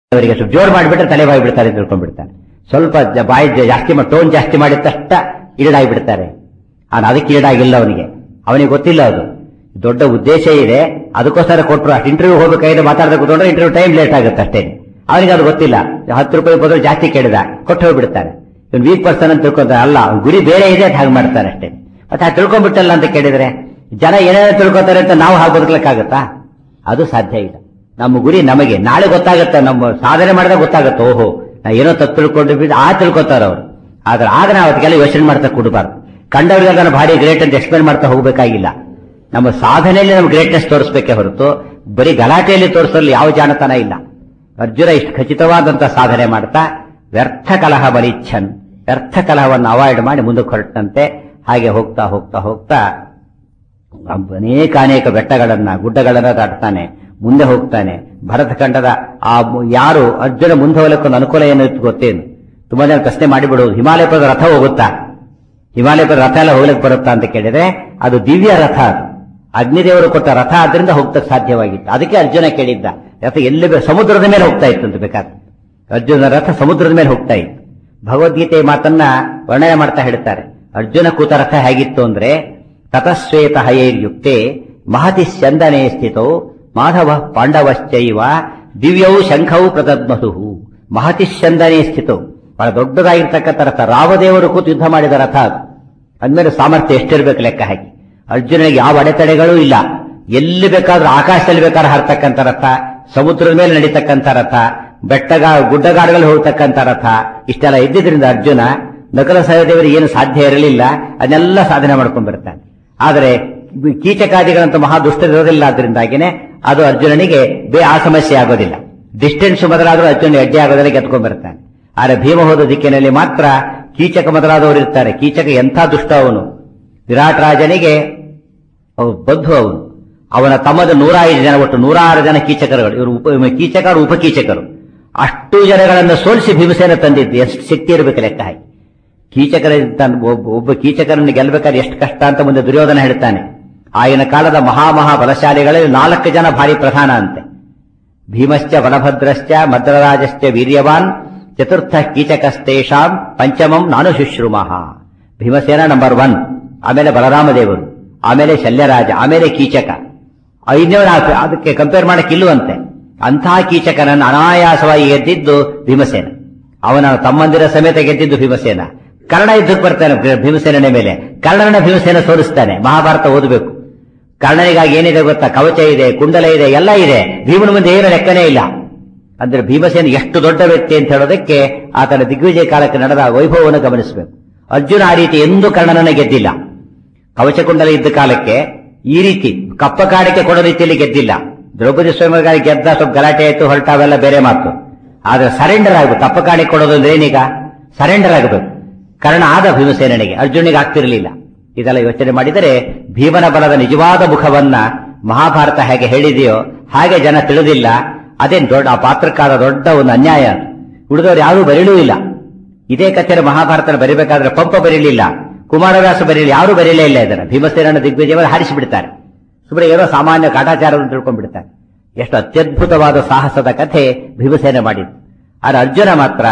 ಅವರಿಗೆ ಸ್ವಲ್ಪ ಜೋರು ಮಾಡಿಬಿಟ್ರೆ ತಲೆ ಬಾಯಿ ಬಿಡ್ತಾರೆ ಅಂತ ತಿಳ್ಕೊಂಡ್ಬಿಡ್ತಾರೆ ಸ್ವಲ್ಪ ಜ- ಬಾಯಿ ಜ- ಜಾಸ್ತಿ ಮಾಡಿ ಟೋನ್ ಜಾಸ್ತಿ ಮಾಡಿದ ತಕ್ಷಣ ಈಡಾಗಿ ಬಿಡ್ತಾರೆ ಆದ್ರೆ ಅದಕ್ಕೆ ಈಡಾಗಿಲ್ಲ ಅವನಿಗೆ ಅವನಿಗೆ ಗೊತ್ತಿಲ್ಲ ಅದು ದೊಡ್ಡ ಉದ್ದೇಶ ಇದೆ ಅದಕ್ಕೋಸ್ಕರ ಕೊಟ್ಟರು ಅಷ್ಟು ಇಂಟರ್ವ್ಯೂ ಹೋಗ್ಬೇಕಾದ್ರೆ ಮಾತಾಡದೆ ಕೂತ್ಕೊಂಡ್ರೆ ಇಂಟರ್ವ್ಯೂ ಟೈಮ್ ಲೇಟ್ ಆಗುತ್ತೆ ಅಷ್ಟೇ ಅವನಿಗೆ ಅದು ಗೊತ್ತಿಲ್ಲ ಹತ್ತು ರೂಪಾಯಿ ಬದಲು ಜಾಸ್ತಿ ಕೇಳಿದ ಕೊಟ್ಟು ಹೋಗ್ಬಿಡ್ತಾರೆ ಇವ್ನು ವೀಕ್ ಪರ್ಸನ್ ಅಂತ ತಿಳ್ಕೊಂತಾರೆ ಅಲ್ಲ ಅವ್ನ್ ಗುರಿ ಬೇರೆ ಇದೆ ಅಂತ ಹಾಗೆ ಮಾಡ್ತಾರೆ ಅಷ್ಟೇ ಮತ್ತೆ ಹಾಗೆ ತಿಳ್ಕೊಂಡ್ಬಿಟ್ಟಲ್ಲ ಅಂತ ಕೇಳಿದ್ರೆ ಜನ ಏನೇನೋ ತಿಳ್ಕೊತಾರೆ ಅಂತ ನಾವು ಹಾಗೆ ಬದುಕಲಿಕ್ಕಾಗತ್ತಾ ಅದು ಸಾಧ್ಯ ಇಲ್ಲ ನಮ್ಮ ಗುರಿ ನಮಗೆ ನಾಳೆ ಗೊತ್ತಾಗುತ್ತೆ ನಮ್ಮ ಸಾಧನೆ ಮಾಡಿದಾಗ ಗೊತ್ತಾಗುತ್ತೆ ಓಹೋ ನಾ ಏನೋ ತಪ್ಪು ತಿಳ್ಕೊಂಡಿದ್ವಿ ಆ ತಿಳ್ಕೊತಾರ ಅವ್ರು ಆದ್ರೆ ಆಗ ನಾವು ಅದಕ್ಕೆಲ್ಲ ಯೋಚನೆ ಮಾಡ್ತಾ ಕೊಡಬಾರ್ದು ಕಂಡವ್ರಿಗೆ ನಾನು ಭಾರಿ ಗ್ರೇಟ್ ಅಂತ ಎಕ್ಸ್ಪ್ಲೇನ್ ಮಾಡ್ತಾ ಹೋಗ್ಬೇಕಾಗಿಲ್ಲ ನಮ್ಮ ಸಾಧನೆಯಲ್ಲಿ ನಮ್ಮ ಗ್ರೇಟ್ನೆಸ್ ತೋರಿಸ್ಬೇಕೇ ಹೊರತು ಬರೀ ಗಲಾಟೆಯಲ್ಲಿ ತೋರಿಸಲು ಯಾವ ಜಾಣತನ ಇಲ್ಲ ಅರ್ಜುನ ಇಷ್ಟು ಖಚಿತವಾದಂತ ಸಾಧನೆ ಮಾಡ್ತಾ ವ್ಯರ್ಥ ಕಲಹ ಬಲಿಚ್ಛನ್ ವ್ಯರ್ಥ ಕಲಹವನ್ನು ಅವಾಯ್ಡ್ ಮಾಡಿ ಮುಂದಕ್ಕೆ ಹೊರಟಂತೆ ಹಾಗೆ ಹೋಗ್ತಾ ಹೋಗ್ತಾ ಹೋಗ್ತಾ ಅನೇಕ ಅನೇಕ ಬೆಟ್ಟಗಳನ್ನ ಗುಡ್ಡಗಳನ್ನ ದಾಟ್ತಾನೆ ಮುಂದೆ ಹೋಗ್ತಾನೆ ಭರತಖಂಡದ ಆ ಮು- ಯಾರು ಅರ್ಜುನ ಮುಂದೆ ಹೋಗಲಿಕ್ಕೊಂದು ಅನುಕೂಲ ಏನು ಇತ್ತು ಗೊತ್ತೇನು ತುಂಬಾ ಜನ ಪ್ರಶ್ನೆ ಮಾಡಿಬಿಡುವುದು ಹಿಮಾಲಯ ಪರ್ವತ ರಥ ಹೋಗುತ್ತಾ ಹಿಮಾಲಯ ಪರ್ವತ ರಥ ಎಲ್ಲ ಹೋಗ್ಲಿಕ್ಕೆ ಬರುತ್ತಾ ಅಂತ ಕೇಳಿದ್ರೆ ಅದು ದಿವ್ಯ ರಥ ಅದು ಅಗ್ನಿದೇವರು ಕೊಟ್ಟ ರಥ ಆದ್ರಿಂದ ಹೋಗ್ತಕ್ಕೆ ಸಾಧ್ಯವಾಗಿತ್ತು ಅದಕ್ಕೆ ಅರ್ಜುನ ಕೇಳಿದ್ದ ರಥ ಎಲ್ಲಿ ಬೇ- ಸಮುದ್ರದ ಮೇಲೆ ಹೋಗ್ತಾ ಇತ್ತು ಅಂತ ಬೇಕಾದ್ರೆ ಅರ್ಜುನ ರಥ ಸಮುದ್ರದ ಮೇಲೆ ಹೋಗ್ತಾ ಇತ್ತು ಭಗವದ್ಗೀತೆ ಮಾತನ್ನ ವರ್ಣನೆ ಮಾಡ್ತಾ ಹೇಳ್ತಾರೆ ಅರ್ಜುನ ಕೂತ ರಥ ಹೇಗಿತ್ತು ಅಂದ್ರೆ ತತಶ್ವೇತ ಹಯೈರ್ಯುಕ್ತೆ ಮಹತಿ ಸ್ಯಂದನೆ ಸ್ಥಿತೋ ಮಾಧವ ಪಾಂಡವಶ್ಚೈವ ದಿವ್ಯೌ ಶಂಖೌ ಪ್ರದದ್ಮಸು ಮಹತಿ ಸ್ಯಂದನೆ ಸ್ಥಿತೋ ಬಹಳ ದೊಡ್ಡದಾಗಿರ್ತಕ್ಕಂಥ ರಥ ರಾಮದೇವರು ಕೂತು ಯುದ್ಧ ಮಾಡಿದ ರಥ ಅದು ಅಂದ್ಮೇಲೆ ಸಾಮರ್ಥ್ಯ ಎಷ್ಟಿರ್ಬೇಕು ಲೆಕ್ಕ ಹಾಕಿ ಅರ್ಜುನನಿಗೆ ಯಾವ ಅಡೆತಡೆಗಳೂ ಇಲ್ಲ ಎಲ್ಲಿ ಬೇಕಾದ್ರೂ ಆಕಾಶದಲ್ಲಿ ಬೇಕಾದ್ರೆ ಹರ್ತಕ್ಕಂಥ ರಥ ಸಮುದ್ರದ ಮೇಲೆ ನಡೀತಕ್ಕಂಥ ರಥ ಬೆಟ್ಟಗ ಗುಡ್ಡಗಾಡುಗಳು ಹೋಗ್ತಕ್ಕಂಥ ರಥ ಇಷ್ಟೆಲ್ಲ ಇದ್ದಿದ್ರಿಂದ ಅರ್ಜುನ ನಕಲ ಸಹದೇವರಿಗೆ ಏನು ಸಾಧ್ಯ ಇರಲಿಲ್ಲ ಅದನ್ನೆಲ್ಲ ಸಾಧನೆ ಮಾಡ್ಕೊಂಡ್ ಬರ್ತಾನೆ ಆದರೆ ಕೀಚಕಾದಿಗಳಂತ ಮಹಾ ದುಷ್ಟರಿರೋದಿಲ್ಲ ಆದ್ರಿಂದಾಗಿನೇ ಅದು ಅರ್ಜುನನಿಗೆ ಬೇ ಆ ಸಮಸ್ಯೆ ಆಗೋದಿಲ್ಲ ಡಿಸ್ಟೆನ್ಸ್ ಮೊದಲಾದ್ರೂ ಅರ್ಜುನ ಹೆಜ್ಜೆ ಆಗೋದಿಲ್ಲ ಗೆದ್ಕೊಂಡ್ ಬರ್ತಾನೆ ಆದರೆ ಭೀಮ ಹೋದ ದಿಕ್ಕಿನಲ್ಲಿ ಮಾತ್ರ ಕೀಚಕ ಮೊದಲಾದವರು ಇರ್ತಾರೆ ಕೀಚಕ ಎಂಥ ದುಷ್ಟ ಅವನು ವಿರಾಟ್ ರಾಜನಿಗೆ ಅವ್ ಬಂಧು ಅವನು ಅವನ ತಮ್ಮದ ನೂರ ಐದು ಜನ ಒಟ್ಟು ನೂರಾರು ಜನ ಕೀಚಕರುಗಳು ಇವರು ಉಪ ಕೀಚಕರು ಉಪಕೀಚಕರು ಅಷ್ಟು ಜನಗಳನ್ನು ಸೋಲಿಸಿ ಭೀಮಸೇನ ತಂದಿದ್ದು ಎಷ್ಟು ಶಕ್ತಿ ಇರಬೇಕು ಲೆಕ್ಕ ಹಾಕಿ ಕೀಚಕರ ತನ್ನ ಒಬ್ಬ ಒಬ್ಬ ಕೀಚಕರನ್ನು ಗೆಲ್ಲಬೇಕಾದ್ರೆ ಎಷ್ಟು ಕಷ್ಟ ಅಂತ ಮುಂದೆ ದುರ್ಯೋಧನ ಹೇಳ್ತಾನೆ ಆಗಿನ ಕಾಲದ ಮಹಾಮಹಾ ಬಲಶಾಲಿಗಳಲ್ಲಿ ನಾಲ್ಕು ಜನ ಭಾರಿ ಪ್ರಧಾನ ಅಂತೆ ಭೀಮಶ್ಚ ಬಲಭದ್ರಶ್ಚ ಮದ್ರರಾಜಶ್ಚ ವೀರ್ಯವಾನ್ ಚತುರ್ಥ ಕೀಚಕಸ್ತೇಷಾಂ ಪಂಚಮಂ ನಾನು ಶುಶ್ರೂಮಃ ಭೀಮಸೇನ ನಂಬರ್ ಒನ್ ಆಮೇಲೆ ಬಲರಾಮದೇವರು ಆಮೇಲೆ ಶಲ್ಯರಾಜ ಆಮೇಲೆ ಕೀಚಕ ಐದನೇವನ ಅದಕ್ಕೆ ಕಂಪೇರ್ ಮಾಡಕ್ಕೆ ಇಲ್ಲುವಂತೆ ಅಂತಹ ಕೀಚಕನನ್ನು ಅನಾಯಾಸವಾಗಿ ಗೆದ್ದಿದ್ದು ಭೀಮಸೇನ ಅವನ ತಮ್ಮಂದಿರ ಸಮೇತ ಗೆದ್ದಿದ್ದು ಭೀಮಸೇನ ಕರ್ಣ ಯುದ್ಧಕ್ಕೆ ಬರ್ತಾನೆ ಭೀಮಸೇನನ ಮೇಲೆ ಕರ್ಣನ ಭೀಮಸೇನ ಸೋಲಿಸ್ತಾನೆ ಮಹಾಭಾರತ ಓದಬೇಕು ಕರ್ಣನಿಗಾಗಿ ಏನಿದೆ ಗೊತ್ತಾ ಕವಚ ಇದೆ ಕುಂಡಲ ಇದೆ ಎಲ್ಲ ಇದೆ ಭೀಮನ ಮುಂದೆ ಏನು ಲೆಕ್ಕನೇ ಇಲ್ಲ ಅಂದ್ರೆ ಭೀಮಸೇನ ಎಷ್ಟು ದೊಡ್ಡ ವ್ಯಕ್ತಿ ಅಂತ ಹೇಳೋದಕ್ಕೆ ಆತನ ದಿಗ್ವಿಜಯ ಕಾಲಕ್ಕೆ ನಡೆದ ವೈಭವವನ್ನು ಗಮನಿಸಬೇಕು ಅರ್ಜುನ ಆ ರೀತಿ ಎಂದೂ ಕರ್ಣನನ್ನ ಗೆದ್ದಿಲ್ಲ ಕವಚ ಕುಂಡಲ ಇದ್ದ ಕಾಲಕ್ಕೆ ಈ ರೀತಿ ಕಪ್ಪ ಕಾಣಿಕೆ ಕೊಡೋ ರೀತಿಯಲ್ಲಿ ಗೆದ್ದಿಲ್ಲ ದ್ರೌಪದಿ ಸ್ವಯಂವರಗಾಗಿ ಗೆದ್ದ ಸ್ವಲ್ಪ ಗಲಾಟೆ ಆಯ್ತು ಹೊರಟಾವೆಲ್ಲ ಬೇರೆ ಮಾತು ಆದ್ರೆ ಸರೆಂಡರ್ ಆಗ್ಬೇಕು ಕಪ್ಪ ಕಾಣಿಕೆ ಕೊಡೋದು ಅಂದ್ರೆ ಏನೀಗ ಸರೆಂಡರ್ ಆಗಬೇಕು ಕರ್ಣ ಆದ ಭೀಮಸೇನಿಗೆ ಅರ್ಜುನಿಗೆ ಆಗ್ತಿರಲಿಲ್ಲ ಇದೆಲ್ಲ ಯೋಚನೆ ಮಾಡಿದರೆ ಭೀಮನ ಬಲದ ನಿಜವಾದ ಮುಖವನ್ನ ಮಹಾಭಾರತ ಹೇಗೆ ಹೇಳಿದೆಯೋ ಹಾಗೆ ಜನ ತಿಳಿದಿಲ್ಲ ಅದೇನ್ ದೊಡ್ಡ ಆ ಪಾತ್ರಕ್ಕಾದ ದೊಡ್ಡ ಒಂದು ಅನ್ಯಾಯ ಉಳಿದವರು ಯಾರೂ ಬರೀಲೂ ಇಲ್ಲ ಇದೇ ಕಥೆಯ ಮಹಾಭಾರತನ ಬರೀಬೇಕಾದ್ರೆ ಪಂಪ ಬರೀಲಿಲ್ಲ ಕುಮಾರವ್ಯಾಸ ಬರೀಲಿ ಯಾರು ಬರೀಲೇ ಇಲ್ಲ ಇದನ್ನ ಭೀಮಸೇನ ದಿಗ್ವಿಜಯವನ್ನು ಹಾರಿಸಿ ಬಿಡ್ತಾರೆ ಸುಮ್ಮನೆ ಏನೋ ಸಾಮಾನ್ಯ ಕಾಟಾಚಾರವನ್ನು ತಿಳ್ಕೊಂಡ್ಬಿಡ್ತಾರೆ ಎಷ್ಟು ಅತ್ಯದ್ಭುತವಾದ ಸಾಹಸದ ಕಥೆ ಭೀಮಸೇನ ಮಾಡಿದ್ದು ಆದರೆ ಅರ್ಜುನ ಮಾತ್ರ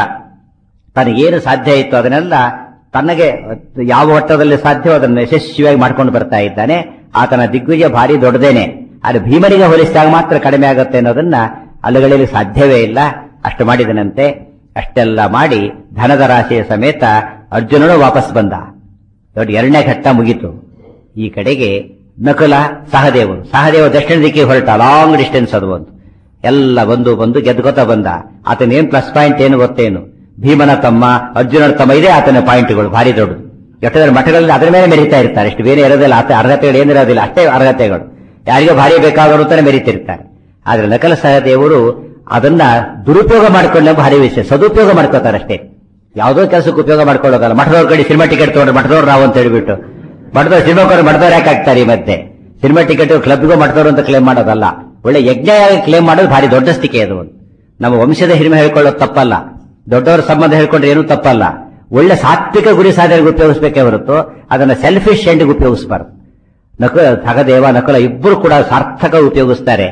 ತನಗೇನು ಸಾಧ್ಯ ಇತ್ತು ಅದನ್ನೆಲ್ಲ ತನಗೆ ಯಾವ ಮಟ್ಟದಲ್ಲಿ ಸಾಧ್ಯವೋ ಅದನ್ನು ಯಶಸ್ವಿಯಾಗಿ ಮಾಡ್ಕೊಂಡು ಬರ್ತಾ ಇದ್ದಾನೆ ಆತನ ದಿಗ್ವಿಜಯ ಭಾರಿ ದೊಡ್ಡದೇನೆ ಆದರೆ ಭೀಮನಿಗೆ ಹೋಲಿಸಿದಾಗ ಮಾತ್ರ ಕಡಿಮೆ ಆಗುತ್ತೆ ಅನ್ನೋದನ್ನ ಅಲ್ಲುಗಳಲ್ಲಿ ಸಾಧ್ಯವೇ ಇಲ್ಲ ಅಷ್ಟು ಮಾಡಿದನಂತೆ ಅಷ್ಟೆಲ್ಲ ಮಾಡಿ ಧನದ ರಾಶಿಯ ಸಮೇತ ಅರ್ಜುನನು ವಾಪಸ್ ಬಂದ ದೊಡ್ಡ ಎರಡನೇ ಘಟ್ಟ ಮುಗೀತು ಈ ಕಡೆಗೆ ನಕುಲ ಸಹದೇವರು ಸಹದೇವ ದಕ್ಷಿಣ ದಿಕ್ಕಿಗೆ ಹೊರಟ ಲಾಂಗ್ ಡಿಸ್ಟೆನ್ಸ್ ಅದು ಒಂದು ಎಲ್ಲ ಬಂದು ಬಂದು ಗೆದ್ಕೋತ ಬಂದ ಆತನೇನ್ ಪ್ಲಸ್ ಪಾಯಿಂಟ್ ಏನು ಗೊತ್ತೇನು ಭೀಮನ ತಮ್ಮ ಅರ್ಜುನನ ತಮ್ಮ ಇದೆ ಆತನ ಪಾಯಿಂಟ್ಗಳು ಭಾರಿ ದೊಡ್ಡದು ಯಾಕಂದ್ರೆ ಮಠಗಳಲ್ಲಿ ಅದರ ಮೇಲೆ ಮೆರಿತಾ ಇರ್ತಾರೆ ಇಷ್ಟು ಬೇರೆ ಇರೋದಿಲ್ಲ ಆತ ಅರ್ಹತೆಗಳು ಏನಿರೋದಿಲ್ಲ ಅಷ್ಟೇ ಅರ್ಹತೆಗಳು ಯಾರಿಗೂ ಭಾರಿ ಬೇಕಾದವರು ಅಂತಾನೆ ಮೆರಿತಿರ್ತಾರೆ ಆದ್ರೆ ನಕಲ ಸಹದೇವರು ಅದನ್ನ ದುರುಪಯೋಗ ಮಾಡಿಕೊಂಡ ಭಾರಿ ವಿಷಯ ಸದುಪಯೋಗ ಮಾಡ್ಕೋತಾರೆ ಅಷ್ಟೇ ಯಾವುದೋ ಕೆಲಸಕ್ಕೆ ಉಪಯೋಗ ಮಾಡ್ಕೊಳ್ಳೋದಲ್ಲ ಮಠದವ್ರ ಕಡೆ ಸಿನಿಮಾ ಟಿಕೆಟ್ ತಗೊಂಡ್ರೆ ಮಠದವ್ರು ನಾವು ಅಂತ ಹೇಳ್ಬಿಟ್ಟು ಮಠದವ್ರು ಸಿನಿಮಾಕೋರು ಮಠದವ್ರು ಯಾಕೆ ಆಗ್ತಾರೆ ಈ ಮಧ್ಯೆ ಸಿನಿಮಾ ಟಿಕೆಟ್ ಕ್ಲಬ್ಗೂ ಮಠದವ್ರು ಅಂತ ಕ್ಲೇಮ್ ಮಾಡೋದಲ್ಲ ಒಳ್ಳೆ ಯಜ್ಞವಾಗಿ ಕ್ಲೇಮ್ ಮಾಡೋದು ಭಾರಿ ದೊಡ್ಡ ಸ್ಥಿಕೆ ಅದು ಒಂದು ನಮ್ಮ ವಂಶದ ಹಿರಿಮೆ ಹೇಳ್ಕೊಳ್ಳೋದು ತಪ್ಪಲ್ಲ ದೊಡ್ಡವರ ಸಂಬಂಧ ಹೇಳ್ಕೊಂಡ್ರೆ ಏನೂ ತಪ್ಪಲ್ಲ ಒಳ್ಳೆ ಸಾತ್ವಿಕ ಗುರಿ ಸಾಧನೆಗೆ ಉಪಯೋಗಿಸಬೇಕೇ ಹೊರತು ಅದನ್ನ ಸೆಲ್ಫಿಶ್ ಎಂಡ್ಗೆ ಉಪಯೋಗಿಸಬಾರ್ದು ನಕುಲ ಸಹದೇವ ನಕುಲ ಇಬ್ಬರು ಕೂಡ ಸಾರ್ಥಕ ಉಪಯೋಗಿಸ್ತಾರೆ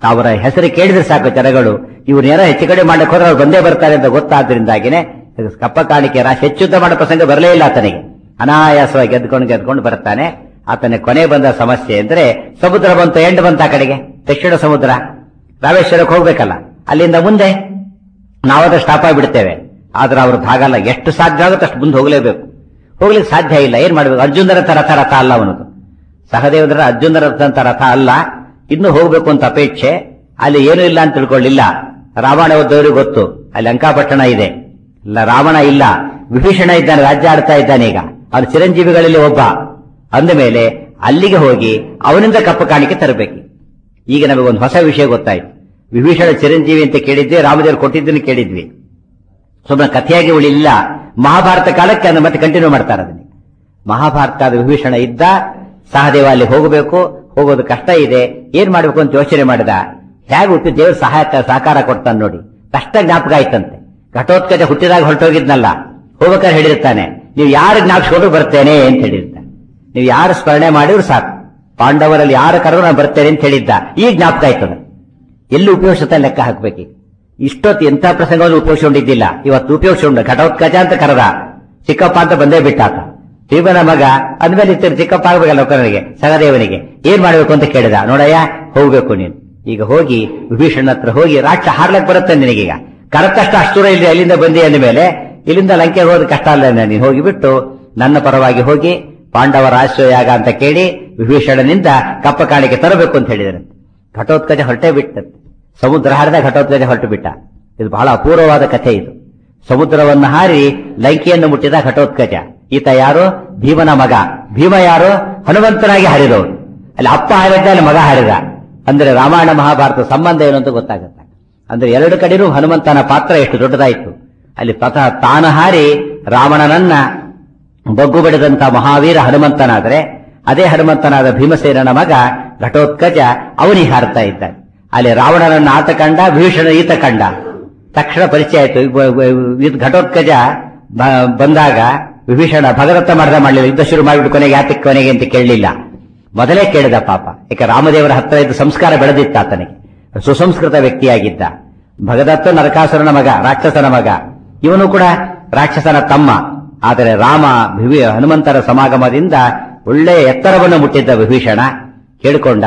ಅವರ ಹೆಸರು ಕೇಳಿದ್ರೆ ಸಾಕು ಜನಗಳು ಇವ್ರನ್ನೇನೋ ಹೆಚ್ಚು ಕಡೆ ಮಾಡಕ್ಕೆ ಹೋದ್ರೆ ಅವ್ರು ಬಂದೇ ಬರ್ತಾರೆ ಅಂತ ಗೊತ್ತಾದ್ರಿಂದಾಗಿನೇ ಕಪ್ಪ ಕಾಣಿಕೆ ರಾಶಿ ಹೆಚ್ಚುದ್ದ ಮಾಡೋ ಪ್ರಸಂಗ ಬರಲೇ ಇಲ್ಲ ಆತನಿಗೆ ಅನಾಯಾಸವಾಗಿ ಗೆದ್ಕೊಂಡು ಗೆದ್ಕೊಂಡು ಬರ್ತಾನೆ ಆತನ ಕೊನೆ ಬಂದ ಸಮಸ್ಯೆ ಅಂದ್ರೆ ಸಮುದ್ರ ಬಂತು ಎಂಡ್ ಬಂತ ಆ ಕಡೆಗೆ ದಕ್ಷಿಣ ಸಮುದ್ರ ರಾಮೇಶ್ವರಕ್ಕೆ ಹೋಗ್ಬೇಕಲ್ಲ ಅಲ್ಲಿಂದ ಮುಂದೆ ನಾವಾದ್ರೆ ಸ್ಟಾಪ್ ಆಗಿಬಿಡ್ತೇವೆ ಆದ್ರೆ ಅವ್ರದ್ದು ಹಾಗಲ್ಲ ಎಷ್ಟು ಸಾಧ್ಯ ಆಗುತ್ತೆ ಅಷ್ಟು ಮುಂದೆ ಹೋಗಲೇಬೇಕು ಹೋಗ್ಲಿಕ್ಕೆ ಸಾಧ್ಯ ಇಲ್ಲ ಏನ್ ಮಾಡ್ಬೇಕು ಅರ್ಜುನರ ರಥ ರಥ ಅಲ್ಲ ಅವನದು ಸಹದೇವರ ಅರ್ಜುನರ ರಥ ರಥ ಅಲ್ಲ ಇನ್ನು ಹೋಗ್ಬೇಕು ಅಂತ ಅಪೇಕ್ಷೆ ಅಲ್ಲಿ ಏನೂ ಇಲ್ಲ ಅಂತ ತಿಳ್ಕೊಳ್ಳಿಲ್ಲ ರಾವಣ ಓದೋರಿಗೆ ಗೊತ್ತು ಅಲ್ಲಿ ಲಂಕಾಪಟ್ಟಣ ಇದೆ ಇಲ್ಲ ರಾವಣ ಇಲ್ಲ ವಿಭೀಷಣ ಇದ್ದಾನೆ ರಾಜ್ಯ ಆಡ್ತಾ ಇದ್ದಾನೆ ಈಗ ಅವನು ಚಿರಂಜೀವಿಗಳಲ್ಲಿ ಒಬ್ಬ ಅಂದ ಮೇಲೆ ಅಲ್ಲಿಗೆ ಹೋಗಿ ಅವನಿಂದ ಕಪ್ಪು ಕಾಣಿಕೆ ತರಬೇಕು ಈಗ ನಮಗೊಂದು ಹೊಸ ವಿಷಯ ಗೊತ್ತಾಯ್ತು ವಿಭೀಷಣ ಚಿರಂಜೀವಿ ಅಂತ ಕೇಳಿದ್ವಿ ರಾಮದೇವರು ಕೊಟ್ಟಿದ್ದನ್ನು ಕೇಳಿದ್ವಿ ಸುಮ್ಮನೆ ಕಥೆಯಾಗಿ ಉಳಿಲ್ಲ ಮಹಾಭಾರತ ಕಾಲಕ್ಕೆ ಅದನ್ನು ಮತ್ತೆ ಕಂಟಿನ್ಯೂ ಮಾಡ್ತಾರೆ ಅದನ್ನ ಮಹಾಭಾರತದ ವಿಭೀಷಣ ಇದ್ದ ಸಹದೇವ ಅಲ್ಲಿ ಹೋಗಬೇಕು ಹೋಗೋದು ಕಷ್ಟ ಇದೆ ಏನ್ ಮಾಡ್ಬೇಕು ಅಂತ ಯೋಚನೆ ಮಾಡಿದ ಹೇಗೆ ಹುಟ್ಟಿ ದೇವ್ರ ಸಹಾಯಕ ಸಹಕಾರ ಕೊಡ್ತಾನೆ ನೋಡಿ ಕಷ್ಟ ಜ್ಞಾಪಕ ಆಯ್ತಂತೆ ಘಟೋತ್ಕಚ ಹುಟ್ಟಿದಾಗ ಹೊರಟೋಗಿದ್ನಲ್ಲ ಹೋಗ್ಬೇಕಾದ್ರೆ ಹೇಳಿರ್ತಾನೆ ನೀವು ಯಾರು ಜ್ಞಾಪಿಸ್ಕೊಂಡು ಬರ್ತೇನೆ ಅಂತ ಹೇಳಿರ್ತಾನೆ ನೀವು ಯಾರು ಸ್ಮರಣೆ ಮಾಡಿದ್ರು ಸಾಕು ಪಾಂಡವರಲ್ಲಿ ಯಾರು ಕರೆದು ನಾನು ಬರ್ತೇನೆ ಅಂತ ಹೇಳಿದ್ದ ಈಗ ಜ್ಞಾಪಕ ಆಯ್ತದ ಎಲ್ಲಿ ಉಪಯೋಗಿಸುತ್ತಾ ಲೆಕ್ಕ ಹಾಕ್ಬೇಕು ಇಷ್ಟೊತ್ತು ಎಂಥ ಪ್ರಸಂಗವನ್ನು ಉಪಯೋಗಿಸ್ಕೊಂಡಿದ್ದಿಲ್ಲ ಇವತ್ತು ಉಪಯೋಗಿಸ್ಕೊಂಡ ಘಟೋತ್ಕಚ ಅಂತ ಕರೆದ ಚಿಕ್ಕಪ್ಪ ಅಂತ ಬಂದೇ ಬಿಟ್ಟಾತ ಭೀಮನ ಮಗ ಅಂದ್ಮೇಲೆ ಇರ್ತಾರೆ ಚಿಕ್ಕಪ್ಪ ಆಗ್ಬೇಕಲ್ಲ ಒಕ್ಕನಿಗೆ ಸಹದೇವನಿಗೆ ಏನ್ ಮಾಡ್ಬೇಕು ಅಂತ ಕೇಳಿದ ನೋಡಯ್ಯ ಹೋಗ್ಬೇಕು ನೀನು ಈಗ ಹೋಗಿ ವಿಭೀಷಣ ಹತ್ರ ಹೋಗಿ ರಾಕ್ಷ ಹಾರ್ಲಕ್ ಬರುತ್ತೆ ನಿನಗೀಗ ಕರೆಕ್ಟಷ್ಟು ಅಷ್ಟು ದೂರ ಇಲ್ಲಿ ಅಲ್ಲಿಂದ ಬಂದಿ ಅಂದ ಮೇಲೆ ಇಲ್ಲಿಂದ ಲಂಕೆಗೆ ಹೋದ ಕಷ್ಟ ಅಲ್ಲ ನೀನು ಹೋಗಿಬಿಟ್ಟು ನನ್ನ ಪರವಾಗಿ ಹೋಗಿ ಪಾಂಡವರ ಆಶ್ರಯಾಗ ಅಂತ ಕೇಳಿ ವಿಭೀಷಣನಿಂದ ಕಪ್ಪ ಕಾಣಿಕೆ ತರಬೇಕು ಅಂತ ಹೇಳಿದರೆ ಘಟೋತ್ಕಜ ಹೊರಟೇ ಬಿಟ್ಟಂತೆ ಸಮುದ್ರ ಹಾರಿದ ಘಟೋತ್ಕಜ ಹೊರಟು ಬಿಟ್ಟ ಇದು ಬಹಳ ಅಪೂರ್ವವಾದ ಕಥೆ ಇದು ಸಮುದ್ರವನ್ನು ಹಾರಿ ಲಂಕೆಯನ್ನು ಮುಟ್ಟಿದ ಘಟೋತ್ಕಜ ಈತ ಯಾರು ಭೀಮನ ಮಗ ಭೀಮ ಯಾರು ಹನುಮಂತನಾಗಿ ಹಾರಿದವನು ಅಲ್ಲಿ ಅಪ್ಪ ಹಾರಿದ್ದ ಅಲ್ಲಿ ಮಗ ಹಾರಿದ ಅಂದ್ರೆ ರಾಮಾಯಣ ಮಹಾಭಾರತ ಸಂಬಂಧ ಏನು ಅಂತ ಗೊತ್ತಾಗುತ್ತೆ ಅಂದ್ರೆ ಎರಡು ಕಡೆನೂ ಹನುಮಂತನ ಪಾತ್ರ ಎಷ್ಟು ದೊಡ್ಡದಾಯಿತು ಅಲ್ಲಿ ಪಥ ತಾನು ಹಾರಿ ರಾವಣನನ್ನ ಬಗ್ಗು ಬಡಿದಂತ ಮಹಾವೀರ ಹನುಮಂತನಾದರೆ ಅದೇ ಹನುಮಂತನಾದ ಭೀಮಸೇನನ ಮಗ ಘಟೋತ್ಕಜ ಅವನಿಗೆ ಹಾರ್ತಾ ಇದ್ದಾನೆ ಅಲ್ಲಿ ರಾವಣನನ್ನ ಆತ ಕಂಡ ಭೀಷಣ ಈತ ಕಂಡ ತಕ್ಷಣ ಪರಿಚಯ ಆಯ್ತು ಇದು ಘಟೋತ್ಕಜ ಬ- ಬಂದಾಗ ವಿಭೀಷಣ ಭಗದತ್ತ ಮಾಡದ ಮಾಡಲಿಲ್ಲ ಯುದ್ಧ ಶುರು ಮಾಡಿಬಿಟ್ಟು ಕೊನೆಗೆ ಯಾತಕ್ಕೆ ಕೊನೆಗೆ ಅಂತ ಕೇಳಲಿಲ್ಲ ಮೊದಲೇ ಕೇಳಿದ ಪಾಪ ಯಾಕೆ ರಾಮದೇವರ ಹತ್ರ ಇದ್ದ ಸಂಸ್ಕಾರ ಬೆಳೆದಿತ್ತ ಆತನಿಗೆ ಸುಸಂಸ್ಕೃತ ವ್ಯಕ್ತಿಯಾಗಿದ್ದ ಭಗದತ್ತ ನರಕಾಸುರನ ಮಗ ರಾಕ್ಷಸನ ಮಗ ಇವನು ಕೂಡ ರಾಕ್ಷಸನ ತಮ್ಮ ಆದರೆ ರಾಮ ವಿಭಿ- ಹನುಮಂತರ ಸಮಾಗಮದಿಂದ ಒಳ್ಳೆಯ ಎತ್ತರವನ್ನು ಮುಟ್ಟಿದ್ದ ವಿಭೀಷಣ ಕೇಳಿಕೊಂಡ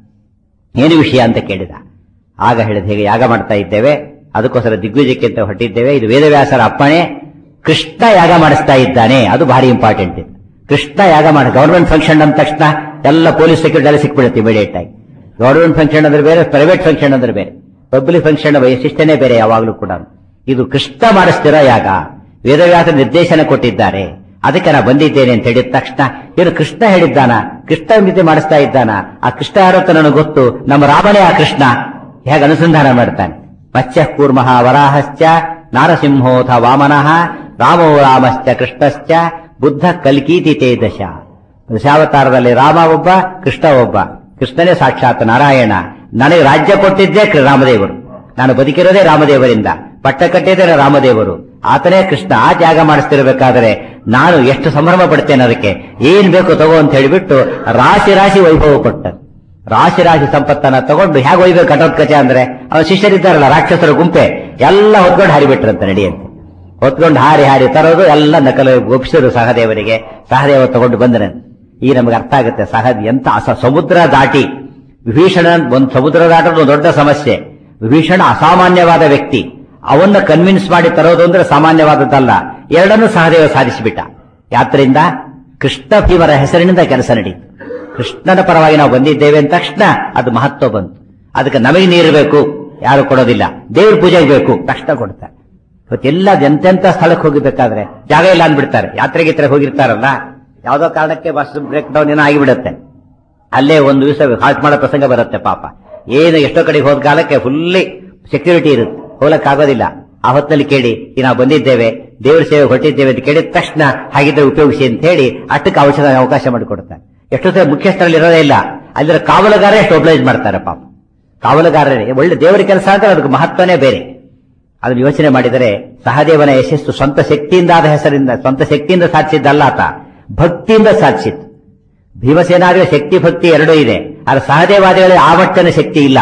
ಏನು ವಿಷಯ ಅಂತ ಕೇಳಿದ ಆಗ ಹೇಳಿದ ಹೇಗೆ ಯಾಗ ಮಾಡ್ತಾ ಇದ್ದೇವೆ ಅದಕ್ಕೋಸ್ಕರ ದಿಗ್ವಿಜಯಕ್ಕೆ ಅಂತ ಹೊರಟಿದ್ದೇವೆ ಇದು ವೇದವ್ಯಾಸರ ಅಪ್ಪಣೆ ಕೃಷ್ಣ ಯಾಗ ಮಾಡಿಸ್ತಾ ಇದ್ದಾನೆ ಅದು ಭಾರಿ ಇಂಪಾರ್ಟೆಂಟ್ ಇದು ಕೃಷ್ಣ ಯಾಗ ಮಾಡಿ ಗವರ್ಮೆಂಟ್ ಫಂಕ್ಷನ್ ಅಂದ ತಕ್ಷಣ ಎಲ್ಲ ಪೊಲೀಸ್ ಸೆಕ್ಯೂರಿಟಿ ಎಲ್ಲ ಸಿಕ್ಬಿಡುತ್ತೆ ಇಮಿಡಿಯೇಟ್ ಆಗಿ ಗವರ್ಮೆಂಟ್ ಫಂಕ್ಷನ್ ಅಂದ್ರೆ ಬೇರೆ ಪ್ರೈವೇಟ್ ಫಂಕ್ಷನ್ ಅಂದ್ರೆ ಬೇರೆ ಪಬ್ಲಿಕ್ ಫಂಕ್ಷನ್ ವೈಶಿಷ್ಟ್ಯನೇ ಬೇರೆ ಯಾವಾಗಲೂ ಕೂಡ ಇದು ಕೃಷ್ಣ ಮಾಡಿಸ್ತಿರೋ ಯಾಗ ವೇದವ್ಯಾಸ ನಿರ್ದೇಶನ ಕೊಟ್ಟಿದ್ದಾರೆ ಅದಕ್ಕೆ ನಾ ಬಂದಿದ್ದೇನೆ ಅಂತ ಹೇಳಿದ ತಕ್ಷಣ ಏನು ಕೃಷ್ಣ ಹೇಳಿದ್ದಾನ ಕೃಷ್ಣ ಮಿತಿ ಮಾಡಿಸ್ತಾ ಇದ್ದಾನ ಆ ಕೃಷ್ಣ ಯಾರೋ ಅಂತ ನನಗೆ ಗೊತ್ತು ನಮ್ಮ ರಾಮನೇ ಆ ಕೃಷ್ಣ ಹೇಗೆ ಅನುಸಂಧಾನ ಮಾಡ್ತಾನೆ ಮತ್ಸ್ಯ ಕೂರ್ಮಃ ವರಾಹಶ್ಚ ನಾರಸಿಂಹೋಥ ವಾಮನಃ ರಾಮೋ ರಾಮಶ್ಚ ಕೃಷ್ಣಶ್ಚ ಬುದ್ಧ ಕಲ್ಕೀತಿ ತೇ ದಶ ದಶಾವತಾರದಲ್ಲಿ ರಾಮ ಒಬ್ಬ ಕೃಷ್ಣ ಒಬ್ಬ ಕೃಷ್ಣನೇ ಸಾಕ್ಷಾತ್ ನಾರಾಯಣ ನನಗೆ ರಾಜ್ಯ ಕೊಟ್ಟಿದ್ದೇ ಕೃ- ರಾಮದೇವರು ನಾನು ಬದುಕಿರೋದೇ ರಾಮದೇವರಿಂದ ಪಟ್ಟ ಕಟ್ಟಿದರೆ ರಾಮದೇವರು ಆತನೇ ಕೃಷ್ಣ ಆ ತ್ಯಾಗ ಮಾಡಿಸ್ತಿರ್ಬೇಕಾದ್ರೆ ನಾನು ಎಷ್ಟು ಸಂಭ್ರಮ ಪಡ್ತೇನೆ ಅದಕ್ಕೆ ಏನ್ ಬೇಕು ತಗೋ ಅಂತ ಹೇಳಿಬಿಟ್ಟು ರಾಶಿ ರಾಶಿ ವೈಭವ ಕೊಟ್ಟ ರಾಶಿ ರಾಶಿ ಸಂಪತ್ತನ್ನ ತಗೊಂಡು ಹೇಗೆ ಒಯ್ಬೇಕು ಘಟೋತ್ಕಚ ಅಂದ್ರೆ ಅವನ ಶಿಷ್ಯರಿದ್ದಾರಲ್ಲ ರಾಕ್ಷಸರ ಗುಂಪೆ ಎಲ್ಲ ಹೊತ್ಕೊಂಡು ಹಾರಿಬಿಟ್ರಂತ ನಡಿಯಂತೆ ಹೊತ್ಕೊಂಡು ಹಾರಿ ಹಾರಿ ತರೋದು ಎಲ್ಲ ನಕಲು ಒಪ್ಪಿಸಿದ್ರು ಸಹದೇವರಿಗೆ ಸಹದೇವ ತಗೊಂಡು ಬಂದನ ಈ ನಮಗೆ ಅರ್ಥ ಆಗುತ್ತೆ ಸಹ ಎಂತ ಅಸ ಸಮುದ್ರ ದಾಟಿ ವಿಭೀಷಣ ಒಂದು ಸಮುದ್ರ ದಾಟೋದು ಒಂದು ದೊಡ್ಡ ಸಮಸ್ಯೆ ವಿಭೀಷಣ ಅಸಾಮಾನ್ಯವಾದ ವ್ಯಕ್ತಿ ಅವನ್ನ ಕನ್ವಿನ್ಸ್ ಮಾಡಿ ತರೋದು ಅಂದ್ರೆ ಸಾಮಾನ್ಯವಾದದ್ದಲ್ಲ ಎರಡನ್ನೂ ಸಹದೇವ ಸಾಧಿಸಿಬಿಟ್ಟ ಯಾತ್ರೆಯಿಂದ ಕೃಷ್ಣ ಭೀಮರ ಹೆಸರಿನಿಂದ ಕೆಲಸ ನಡೀತು ಕೃಷ್ಣನ ಪರವಾಗಿ ನಾವು ಬಂದಿದ್ದೇವೆ ಅಂದ ತಕ್ಷಣ ಅದು ಮಹತ್ವ ಬಂತು ಅದಕ್ಕೆ ನಮಗೆ ನೀರು ಬೇಕು ಯಾರು ಕೊಡೋದಿಲ್ಲ ದೇವ್ರ ಪೂಜೆಗೆ ಬೇಕು ತಕ್ಷಣ ಕೊಡ್ತಾರೆ ಇವತ್ತೆಲ್ಲ ಎಂತೆಂತ ಸ್ಥಳಕ್ಕೆ ಹೋಗಿಬೇಕಾದ್ರೆ ಜಾಗ ಇಲ್ಲ ಅಂದ್ಬಿಡ್ತಾರೆ ಯಾತ್ರೆ ಗೀತ್ರೆ ಹೋಗಿರ್ತಾರಲ್ಲ ಯಾವ್ದೋ ಕಾರಣಕ್ಕೆ ಬಸ್ ಬ್ರೇಕ್ ಡೌನ್ ಏನೋ ಆಗಿಬಿಡುತ್ತೆ ಅಲ್ಲೇ ಒಂದು ದಿವಸ ಹಾಲ್ಟ್ ಮಾಡೋ ಪ್ರಸಂಗ ಬರುತ್ತೆ ಪಾಪ ಏನು ಎಷ್ಟೋ ಕಡೆಗೆ ಹೋದ ಕಾಲಕ್ಕೆ ಫುಲ್ಲಿ ಸೆಕ್ಯೂರಿಟಿ ಇರುತ್ತೆ ಹೋಗಕ್ ಆಗೋದಿಲ್ಲ ಆ ಹೊತ್ತಿನಲ್ಲಿ ಕೇಳಿ ಈ ನಾವು ಬಂದಿದ್ದೇವೆ ದೇವ್ರ ಸೇವೆ ಹೊರಟಿದ್ದೇವೆ ಅಂತ ಕೇಳಿದ ತಕ್ಷಣ ಹಾಗಿದ್ರೆ ಉಪಯೋಗಿಸಿ ಅಂತ ಹೇಳಿ ಅಷ್ಟಕ್ಕೆ ಔಷಧ ಅವಕಾಶ ಮಾಡಿಕೊಡ್ತಾರೆ ಎಷ್ಟೋ ಸಲ ಮುಖ್ಯಸ್ಥರಲ್ಲಿ ಇರೋದೇ ಇಲ್ಲ ಅಲ್ಲಿರೋ ಕಾವಲುಗಾರ ಎಷ್ಟು ಒಬ್ಲೈಸ್ ಮಾಡ್ತಾರೆ ಪಾಪ ಕಾವಲುಗಾರರೇ ಒಳ್ಳೆ ದೇವರ ಕೆಲಸ ಅಂದ್ರೆ ಅದಕ್ಕೆ ಮಹತ್ವನೇ ಬೇರೆ ಅದನ್ನು ಯೋಚನೆ ಮಾಡಿದರೆ ಸಹದೇವನ ಯಶಸ್ಸು ಸ್ವಂತ ಶಕ್ತಿಯಿಂದ ಆದ ಹೆಸರಿಂದ ಸ್ವಂತ ಶಕ್ತಿಯಿಂದ ಸಾಧಿಸಿದ್ದಲ್ಲ ಆತ ಭಕ್ತಿಯಿಂದ ಸಾಧಿಸಿತ್ತು ಭೀಮಸೇನಾದಿಗಳ ಶಕ್ತಿ ಭಕ್ತಿ ಎರಡೂ ಇದೆ ಆದರೆ ಸಹದೇವಾದಿಗಳ ಆ ಮಟ್ಟನ ಶಕ್ತಿ ಇಲ್ಲ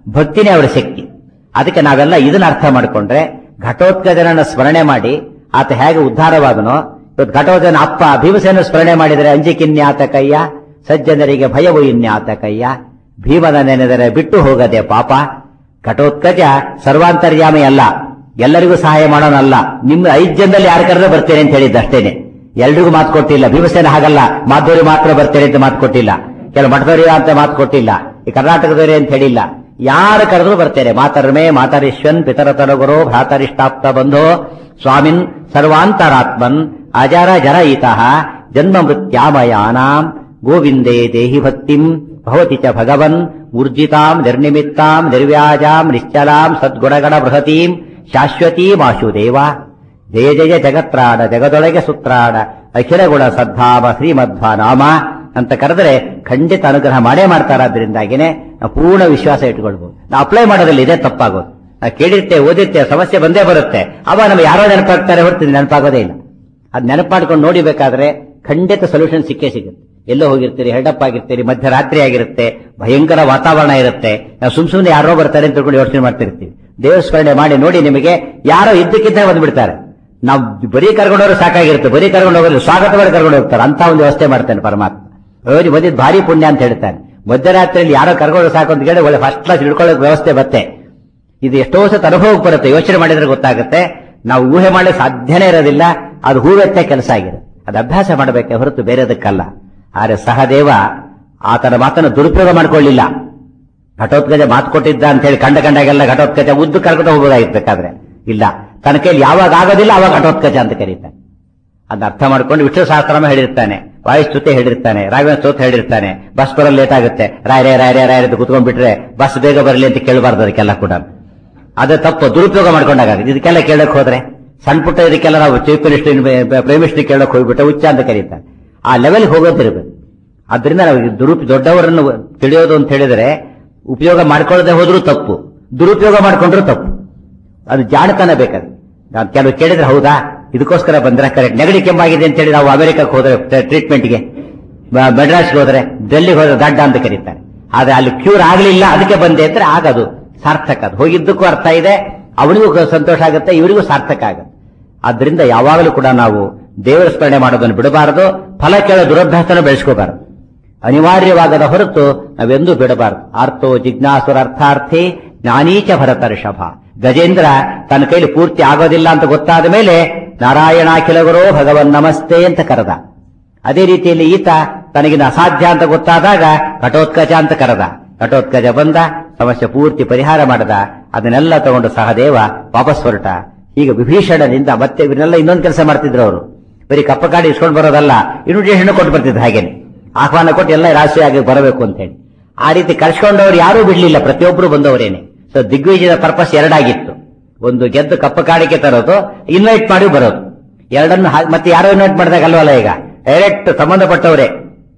ಭಕ್ತಿನೇ ಅವರ ಶಕ್ತಿ ಅದಕ್ಕೆ ನಾವೆಲ್ಲ ಇದನ್ನ ಅರ್ಥ ಮಾಡಿಕೊಂಡ್ರೆ ಘಟೋತ್ಕಜನನ್ನ ಸ್ಮರಣೆ ಮಾಡಿ ಆತ ಹೇಗೆ ಉದ್ಧಾರವಾದನೋ ಇವತ್ತು ಘಟೋತ್ಕಜನ ಅಪ್ಪ ಭೀಮಸೇನ ಸ್ಮರಣೆ ಮಾಡಿದರೆ ಅಂಜಿಕಿನ್ಯಾತ ಕಯ್ಯ ಸಜ್ಜನರಿಗೆ ಭಯವು ಇನ್ಯಾತ ಕಯ್ಯ ಭೀಮನ ನೆನೆದರೆ ಬಿಟ್ಟು ಹೋಗದೆ ಪಾಪ ಘಟೋತ್ಕಜ ಸರ್ವಾಂತರ್ಯಾಮಿ ಅಲ್ಲ ಎಲ್ಲರಿಗೂ ಸಹಾಯ ಮಾಡೋನಲ್ಲ ನಿಮ್ಮ ಐದ್ ಜನದಲ್ಲಿ ಯಾರು ಕರೆದ್ರೆ ಬರ್ತೇನೆ ಅಂತ ಹೇಳಿದ್ದ ಅಷ್ಟೇನೆ ಎಲ್ರಿಗೂ ಮಾತು ಕೊಟ್ಟಿಲ್ಲ ಭೀಮಸೇನ ಹಾಗಲ್ಲ ಮಾಧವರಿ ಮಾತ್ರ ಬರ್ತೇನೆ ಅಂತ ಮಾತು ಕೊಟ್ಟಿಲ್ಲ ಕೆಲವು ಮಠದವರಿ ಅಂತ ಮಾತು ಕೊಟ್ಟಿಲ್ಲ ಈ ಕರ್ನಾಟಕದವರೇ ಅಂತ ಹೇಳಿಲ್ಲ ಯಾರು ಕರೆದ್ರು ಬರ್ತೇನೆ ಮಾತರ್ಮೇ ಮಾತರಿಶ್ವನ್ ಪಿತರತರ ಗುರು ಭ್ರಾತರಿಷ್ಟಾಪ್ತ ಬಂಧೋ ಸ್ವಾಮಿನ್ ಸರ್ವಾಂತರಾತ್ಮನ್ ಅಜರ ಜರ ಇತಃ ಜನ್ಮ ಮೃತ್ಯಾಮಯಾನಾಂ ಗೋವಿಂದೇ ದೇಹಿ ಭಕ್ತಿಂ ಭವತಿ ಚ ಭಗವನ್ ಊರ್ಜಿತಾಂ ನಿರ್ನಿಮಿತ್ತಾಂ ನಿರ್ವ್ಯಾಜಾಂ ನಿಶ್ಚಲಾಂ ಸದ್ಗುಣಗಣ ಬೃಹತೀಂ ಶಾಶ್ವತೀಮಾಶು ದೇವ ಜಯ ಜಯ ಜಗತ್ರಾಡ ಜಗದೊಳಗೆ ಸುತ್ರಾಡ ಅಖಿಲ ಗುಣ ಸದ್ಧಾಮ ಶ್ರೀಮಧ್ವ ನಾಮ ಅಂತ ಕರೆದರೆ ಖಂಡಿತ ಅನುಗ್ರಹ ಮಾಡೇ ಮಾಡ್ತಾರಾದ್ರಿಂದಾಗಿನೇ ನಾವು ಪೂರ್ಣ ವಿಶ್ವಾಸ ಇಟ್ಕೊಳ್ಬಹುದು ನಾವು ಅಪ್ಲೈ ಮಾಡೋದ್ರಲ್ಲಿ ಇದೇ ತಪ್ಪಾಗೋದು ನಾವು ಕೇಳಿರ್ತೇವೆ ಓದಿರ್ತೇವೆ ಸಮಸ್ಯೆ ಬಂದೇ ಬರುತ್ತೆ ಅವ ನಮ್ಗೆ ಯಾರೋ ನೆನಪಾಗ್ತಾರೆ ಹೊರತು ನೆನಪಾಗೋದೇ ಇಲ್ಲ ಅದ್ ನೆನಪು ಮಾಡ್ಕೊಂಡು ನೋಡಿಬೇಕಾದ್ರೆ ಖಂಡಿತ ಸೊಲ್ಯೂಷನ್ ಸಿಕ್ಕೇ ಸಿಗುತ್ತೆ ಎಲ್ಲೋ ಹೋಗಿರ್ತೀರಿ ಹೆಡಪ್ ಆಗಿರ್ತೀರಿ ಮಧ್ಯರಾತ್ರಿ ಆಗಿರುತ್ತೆ ಭಯಂಕರ ವಾತಾವರಣ ಇರುತ್ತೆ ನಾವು ಸುಮ್ ಸುಮ್ಮನೆ ಯಾರೋ ಬರ್ತಾರೆ ಅಂತ ತಿಳ್ಕೊಂಡು ಯೋಚನೆ ಮಾಡ್ತಿರ್ತೀವಿ ದೇವ ಸ್ಮರಣೆ ಮಾಡಿ ನೋಡಿ ನಿಮಗೆ ಯಾರೋ ಇದ್ದಕ್ಕಿದ್ದ ಬಂದ್ಬಿಡ್ತಾರೆ ನಾವು ಬರೀ ಕರ್ಕೊಂಡವ್ರು ಸಾಕಾಗಿರುತ್ತೆ ಬರೀ ಕರ್ಕೊಂಡು ಹೋಗೋದು ಸ್ವಾಗತ ಮಾಡಿ ಕರ್ಕೊಂಡು ಹೋಗ್ತಾರೆ ಅಂತ ಒಂದು ವ್ಯವಸ್ಥೆ ಮಾಡ್ತಾನೆ ಪರಮಾತ್ಮ ಹೋಗಿ ಬಂದಿದ್ದು ಭಾರಿ ಪುಣ್ಯ ಅಂತ ಹೇಳ್ತಾನೆ ಮಧ್ಯರಾತ್ರಿಯಲ್ಲಿ ಯಾರೋ ಕರ್ಕೊಂಡು ಸಾಕು ಅಂತ ಕೇಳಿ ಒಳ್ಳೆ ಫಸ್ಟ್ ಕ್ಲಾಸ್ ಹಿಡ್ಕೊಳ್ಳೋಕೆ ವ್ಯವಸ್ಥೆ ಬತ್ತೆ ಇದು ಎಷ್ಟೋ ಸತ ಅನುಭವಕ್ಕೆ ಬರುತ್ತೆ ಯೋಚನೆ ಮಾಡಿದ್ರೆ ಗೊತ್ತಾಗುತ್ತೆ ನಾವು ಊಹೆ ಮಾಡಲಿಕ್ಕೆ ಸಾಧ್ಯನೇ ಇರೋದಿಲ್ಲ ಅದು ಹೂವೆತ್ತೆ ಕೆಲಸ ಆಗಿದೆ ಅದು ಅಭ್ಯಾಸ ಮಾಡಬೇಕೆ ಹೊರತು ಬೇರೆದಕ್ಕಲ್ಲ ಆದ್ರೆ ಸಹದೇವ ಆತನ ಮಾತನ್ನು ದುರುಪಯೋಗ ಮಾಡ್ಕೊಳ್ಳಿಲ್ಲ ಘಟೋತ್ಕಜ ಮಾತು ಕೊಟ್ಟಿದ್ದ ಅಂತ ಹೇಳಿ ಕಂಡ ಕಂಡಾಗೆಲ್ಲ ಘಟೋತ್ಕಜ ಉದ್ದು ಕರ್ಕೊಂಡು ಹೋಗೋದಾಗಿರ್ಬೇಕಾದ್ರೆ ಇಲ್ಲ ತನ್ನ ಕೈಯಲ್ಲಿ ಯಾವಾಗ ಆಗೋದಿಲ್ಲ ಅವಾಗ ಘಟೋತ್ಕಜ ಅಂತ ಕರೀತಾನೆ ಅದನ್ನ ಅರ್ಥ ಮಾಡ್ಕೊಂಡು ವಿಷ್ಣು ಸಹಸ್ರನಾಮ ಹೇಳಿರ್ತಾನೆ ವಾಯುಸ್ತುತಿ ಹೇಳಿರ್ತಾನೆ ರಾಘವೇಂದ್ರ ಸ್ತೋತ್ರ ಹೇಳಿರ್ತಾನೆ ಬಸ್ ಬರಲು ಲೇಟ್ ಆಗುತ್ತೆ ರಾಯರೇ ರಾಯರೇ ರಾಯರೇ ಅಂತ ಕುತ್ಕೊಂಡ್ಬಿಟ್ರೆ ಬಸ್ ಬೇಗ ಬರಲಿ ಅಂತ ಕೇಳಬಾರ್ದು ಅದಕ್ಕೆಲ್ಲ ಕೂಡ ಅದೇ ತಪ್ಪು ದುರುಪಯೋಗ ಮಾಡ್ಕೊಂಡಾಗ ಇದಕ್ಕೆಲ್ಲ ಕೇಳಕ್ ಹೋದ್ರೆ ಸಣ್ಣ ಪುಟ್ಟ ಇದಕ್ಕೆಲ್ಲ ನಾವು ಚೀಫ್ ಮಿನಿಸ್ಟರ್ ಪ್ರೈಮ್ ಕೇಳಕ್ ಹೋಗ್ಬಿಟ್ಟು ಉಚ್ಚ ಅಂತ ಕರೀತಾರೆ ಆ ಲೆವೆಲ್ಗೆ ಹೋಗೋದಿರ್ಬೇಕು ಅದರಿಂದ ನಾವು ದುರುಪ ದೊಡ್ಡವರನ್ನು ತಿಳಿಯೋದು ಅಂತ ಹೇಳಿದ್ರೆ ಉಪಯೋಗ ಮಾಡ್ಕೊಳ್ಳದೆ ಹೋದ್ರೂ ತಪ್ಪು ದುರುಪಯೋಗ ಮಾಡ್ಕೊಂಡ್ರು ತಪ್ಪು ಅದು ಜಾಣತನ ಬೇಕಾದ್ರೆ ನಾನು ಕೆಲವು ಕೇಳಿದ್ರೆ ಹೌದಾ ಇದಕ್ಕೋಸ್ಕರ ಬಂದ್ರೆ ಕರೆಕ್ಟ್ ನೆಗಡಿ ಕೆಮ್ಮಾಗಿದೆ ಅಂತ ಹೇಳಿ ನಾವು ಅಮೆರಿಕಕ್ಕೆ ಹೋದ್ರೆ ಟ್ರೀಟ್ಮೆಂಟ್ಗೆ ಮೆಡ್ರಾಸ್ಗೆ ಹೋದ್ರೆ ಡೆಲ್ಲಿಗೆ ಹೋದ್ರೆ ದಡ್ಡ ಅಂತ ಕರೀತಾರೆ ಆದ್ರೆ ಅಲ್ಲಿ ಕ್ಯೂರ್ ಆಗ್ಲಿಲ್ಲ ಅದಕ್ಕೆ ಬಂದೆ ಅಂದ್ರೆ ಆಗದು ಸಾರ್ಥಕ ಅದು ಹೋಗಿದ್ದಕ್ಕೂ ಅರ್ಥ ಇದೆ ಅವನಿಗೂ ಸಂತೋಷ ಆಗುತ್ತೆ ಇವರಿಗೂ ಸಾರ್ಥಕ ಆಗುತ್ತೆ ಆದ್ರಿಂದ ಯಾವಾಗಲೂ ಕೂಡ ನಾವು ದೇವರ ಸ್ಮರಣೆ ಮಾಡೋದನ್ನು ಬಿಡಬಾರದು ಫಲ ಕೇಳೋ ದುರಭ್ಯಾಸನ ಬೆಳೆಸ್ಕೋಬಾರದು ಅನಿವಾರ್ಯವಾಗದ ಹೊರತು ನಾವೆಂದೂ ಬಿಡಬಾರದು ಆರ್ತೋ ಜಿಜ್ಞಾಸುರ ಅರ್ಥಾರ್ಥಿ ಜ್ಞಾನೀಚ ಭರತ ಋಷಭ ಗಜೇಂದ್ರ ತನ್ನ ಕೈಲಿ ಪೂರ್ತಿ ಆಗೋದಿಲ್ಲ ಅಂತ ಗೊತ್ತಾದ ಮೇಲೆ ನಾರಾಯಣಾಖಿಲಗುರೋ ಭಗವನ್ ನಮಸ್ತೆ ಅಂತ ಕರೆದ ಅದೇ ರೀತಿಯಲ್ಲಿ ಈತ ತನಗಿನ ಅಸಾಧ್ಯ ಅಂತ ಗೊತ್ತಾದಾಗ ಘಟೋತ್ಕಜ ಅಂತ ಕರೆದ ಘಟೋತ್ಕಜ ಬಂದ ಸಮಸ್ಯೆ ಪೂರ್ತಿ ಪರಿಹಾರ ಮಾಡದ ಅದನ್ನೆಲ್ಲ ತಗೊಂಡು ಸಹದೇವ ವಾಪಸ್ ಹೊರಟ ಈಗ ವಿಭೀಷಣನಿಂದ ಮತ್ತೆ ಇವನ್ನೆಲ್ಲ ಇನ್ನೊಂದು ಕೆಲಸ ಮಾಡ್ತಿದ್ರು ಅವರು ಬರೀ ಕಪ್ಪ ಕಾಡಿ ಇಸ್ಕೊಂಡು ಬರೋದಲ್ಲ ಇನ್ವಿಟೇಷನ್ ಕೊಟ್ಟು ಬರ್ತಿದ್ರು ಹಾಗೇನೆ ಆಹ್ವಾನ ಕೊಟ್ಟು ಎಲ್ಲ ರಾಶಿಯಾಗಿ ಬರಬೇಕು ಅಂತ ಹೇಳಿ ಆ ರೀತಿ ಕಳ್ಸ್ಕೊಂಡವ್ರು ಯಾರೂ ಬಿಡ್ಲಿಲ್ಲ ಪ್ರತಿಯೊಬ್ಬರು ಬಂದವರೇನೆ ಸೊ ದಿಗ್ವಿಜಯದ ಪರ್ಪಸ್ ಎರಡಾಗಿತ್ತು ಒಂದು ಗೆದ್ದು ಕಪ್ಪ ಕಾಡಿಕೆ ತರೋದು ಇನ್ವೈಟ್ ಮಾಡಿ ಬರೋದು ಎರಡನ್ನು ಹಾ- ಮತ್ತೆ ಯಾರೋ ಇನ್ವೈಟ್ ಮಾಡಿದಾಗ ಅಲ್ವಲ್ಲ ಈಗ ಡೈರೆಕ್ಟ್ ಸಂಬಂಧಪಟ್ಟವರೇ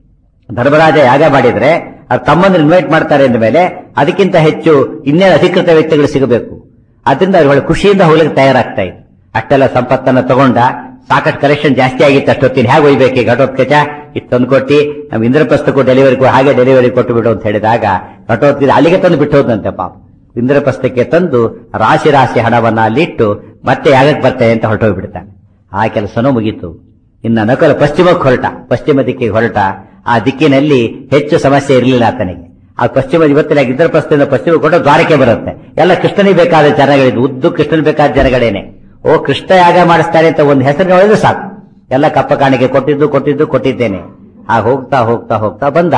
ಧರ್ಮರಾಜ ಯಾಗ ಮಾಡಿದ್ರೆ ಅವ್ರ ತಮ್ಮಂದ್ರೆ ಇನ್ವೈಟ್ ಮಾಡ್ತಾರೆ ಅಂದ ಮೇಲೆ ಅದಕ್ಕಿಂತ ಹೆಚ್ಚು ಇನ್ನೇನು ಅಧಿಕೃತ ವ್ಯಕ್ತಿಗಳು ಸಿಗಬೇಕು ಅದರಿಂದ ಅವ್ರು ಒಳ್ಳೆ ಖುಷಿಯಿಂದ ಹೋಗ್ಲಿಕ್ಕೆ ತಯಾರಾಗ್ತಾ ಇತ್ತು ಅಷ್ಟೆಲ್ಲ ಸಂಪತ್ತನ್ನ ತಗೊಂಡ ಸಾಕಷ್ಟು ಕಲೆಕ್ಷನ್ ಜಾಸ್ತಿ ಆಗಿತ್ತು ಅಷ್ಟೊತ್ತಿನ ಹೇಗೆ ಒಯ್ಬೇಕು ಈ ಘಟೋತ್ಕಚ ಇಷ್ಟು ತಂದು ಕೊಟ್ಟು ನಾವು ಇಂದ್ರಪ್ರಸ್ಥಕ್ಕೂ ಡೆಲಿವರಿ ಹಾಗೆ ಡೆಲಿವರಿ ಕೊಟ್ಟು ಬಿಡು ಅಂತ ಹೇಳಿದಾಗ ಘಟೋತ್ಕಚ ಅಲ್ಲಿಗೆ ತಂದು ಬಿಟ್ಟು ಹೋದಂತೆ ಪಾಪ ಇಂದ್ರಪ್ರಸ್ಥಕ್ಕೆ ತಂದು ರಾಶಿ ರಾಶಿ ಹಣವನ್ನ ಅಲ್ಲಿಟ್ಟು ಮತ್ತೆ ಯಾಗಕ್ಕೆ ಬರ್ತೇನೆ ಅಂತ ಹೊರಟೋಗ್ಬಿಡ್ತಾನೆ ಆ ಕೆಲಸನೂ ಮುಗೀತು ಇನ್ನು ನಕಲು ಪಶ್ಚಿಮಕ್ಕೆ ಹೊರಟ ಪಶ್ಚಿಮ ದಿಕ್ಕಿಗೆ ಹೊರಟ ಆ ದಿಕ್ಕಿನಲ್ಲಿ ಹೆಚ್ಚು ಸಮಸ್ಯೆ ಇರಲಿಲ್ಲ ಆತನಿಗೆ ಆ ಪಶ್ಚಿಮ ಇವತ್ತಿನ ಇಂದ್ರಪ್ರಸ್ಥದಿಂದ ಪಶ್ಚಿಮ ಕೊಟ್ಟ ದ್ವಾರಕ್ಕೆ ಬರುತ್ತೆ ಎಲ್ಲ ಕೃಷ್ಣನಿಗೆ ಬೇಕಾದ ಜನಗಳಿದ್ದು ಉದ್ದು ಕೃಷ್ಣನ್ ಬೇಕಾದ ಜನಗಳೇನೆ ಓ ಕೃಷ್ಣ ಯಾಗ ಮಾಡಿಸ್ತಾರೆ ಅಂತ ಒಂದು ಹೆಸರು ಹೇಳಿದ್ರೆ ಸಾಕು ಎಲ್ಲ ಕಪ್ಪ ಕಾಣಿಕೆ ಕೊಟ್ಟಿದ್ದು ಕೊಟ್ಟಿದ್ದು ಕೊಟ್ಟಿದ್ದೇನೆ ಆ ಹೋಗ್ತಾ ಹೋಗ್ತಾ ಹೋಗ್ತಾ ಬಂದ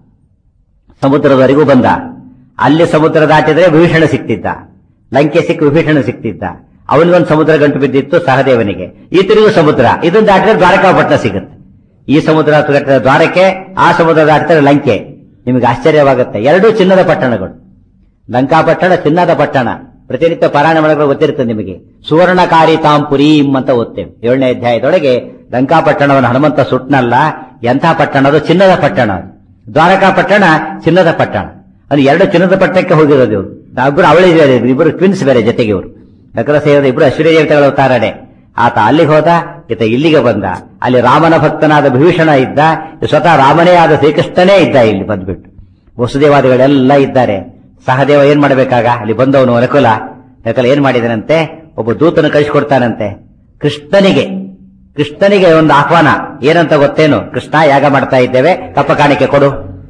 ಸಮುದ್ರದವರೆಗೂ ಬಂದ ಅಲ್ಲಿ ಸಮುದ್ರ ದಾಟಿದ್ರೆ ವಿಭೀಷಣ ಸಿಕ್ತಿದ್ದ ಲಂಕೆ ಸಿಕ್ಕಿ ವಿಭೀಷಣ ಸಿಕ್ತಿದ್ದ ಅವನಿಗೊಂದು ಸಮುದ್ರ ಗಂಟು ಬಿದ್ದಿತ್ತು ಸಹದೇವನಿಗೆ ಈತನಿಗೂ ಸಮುದ್ರ ಇದನ್ನು ದಾಟಿದ್ರೆ ದ್ವಾರಕಾಪಟ್ಟಣ ಸಿಗುತ್ತೆ ಈ ಸಮುದ್ರ ದಾಟಿದ್ರೆ ದ್ವಾರಕೆ ಆ ಸಮುದ್ರ ದಾಟಿದ್ರೆ ಲಂಕೆ ನಿಮಗೆ ಆಶ್ಚರ್ಯವಾಗುತ್ತೆ ಎರಡೂ ಚಿನ್ನದ ಪಟ್ಟಣಗಳು ಲಂಕಾಪಟ್ಟಣ ಚಿನ್ನದ ಪಟ್ಟಣ ಪ್ರತಿನಿತ್ಯ ಪಾರಾಯಣ ಒಳಗೆ ಗೊತ್ತಿರ್ತದೆ ನಿಮಗೆ ಸುವರ್ಣಕಾರಿ ತಾಂ ಪುರೀಂ ಅಂತ ಓದ್ತೇವೆ ಏಳನೇ ಅಧ್ಯಾಯದೊಳಗೆ ಲಂಕಾಪಟ್ಟಣವನ್ನು ಹನುಮಂತ ಸುಟ್ನಲ್ಲ ಎಂಥ ಪಟ್ಟಣ ಅದು ಚಿನ್ನದ ಪಟ್ಟಣ ಅದು. ದ್ವಾರಕಾ ಪಟ್ಟಣ ಚಿನ್ನದ ಪಟ್ಟಣ ಅದು ಎರಡು ಚಿನ್ನದ ಪಟ್ಟಣಕ್ಕೆ ಹೋಗಿರೋದು ಇವರು ಇಬ್ಬರು ಅವಳಿ ಇಬ್ಬರು ಟ್ವಿನ್ಸ್ ಬೇರೆ ಜೊತೆಗೆ ಇವರು ನಗರ ಸೇರಿದ ಇಬ್ಬರು ಅಶ್ವರ್ಯ ದೇವತೆಗಳ ಅವತಾರನೆ ಆತ ಅಲ್ಲಿಗೆ ಹೋದ ಈತ ಇಲ್ಲಿಗೆ ಬಂದ ಅಲ್ಲಿ ರಾಮನ ಭಕ್ತನಾದ ವಿಭೀಷಣ ಇದ್ದ ಸ್ವತಃ ರಾಮನೇ ಆದ ಶ್ರೀಕೃಷ್ಣನೇ ಇದ್ದ ಇಲ್ಲಿ ಬಂದ್ಬಿಟ್ಟು ವಸುದೇವಾದಿಗಳೆಲ್ಲ ಇದ್ದಾರೆ ಸಹದೇವ ಏನ್ ಮಾಡಬೇಕಾಗ ಅಲ್ಲಿ ಬಂದವನು ನಕುಲ ನಕಲ ಏನ್ ಮಾಡಿದನಂತೆ ಒಬ್ಬ ದೂತನ ಕಳಿಸ್ಕೊಡ್ತಾನಂತೆ ಕೃಷ್ಣನಿಗೆ ಕೃಷ್ಣನಿಗೆ ಒಂದು ಆಹ್ವಾನ ಏನಂತ ಗೊತ್ತೇನು ಕೃಷ್ಣ ಯಾಗ ಮಾಡ್ತಾ ಇದ್ದೇವೆ ಕಪ್ಪ ಕಾಣಿಕೆ ಕೊಡು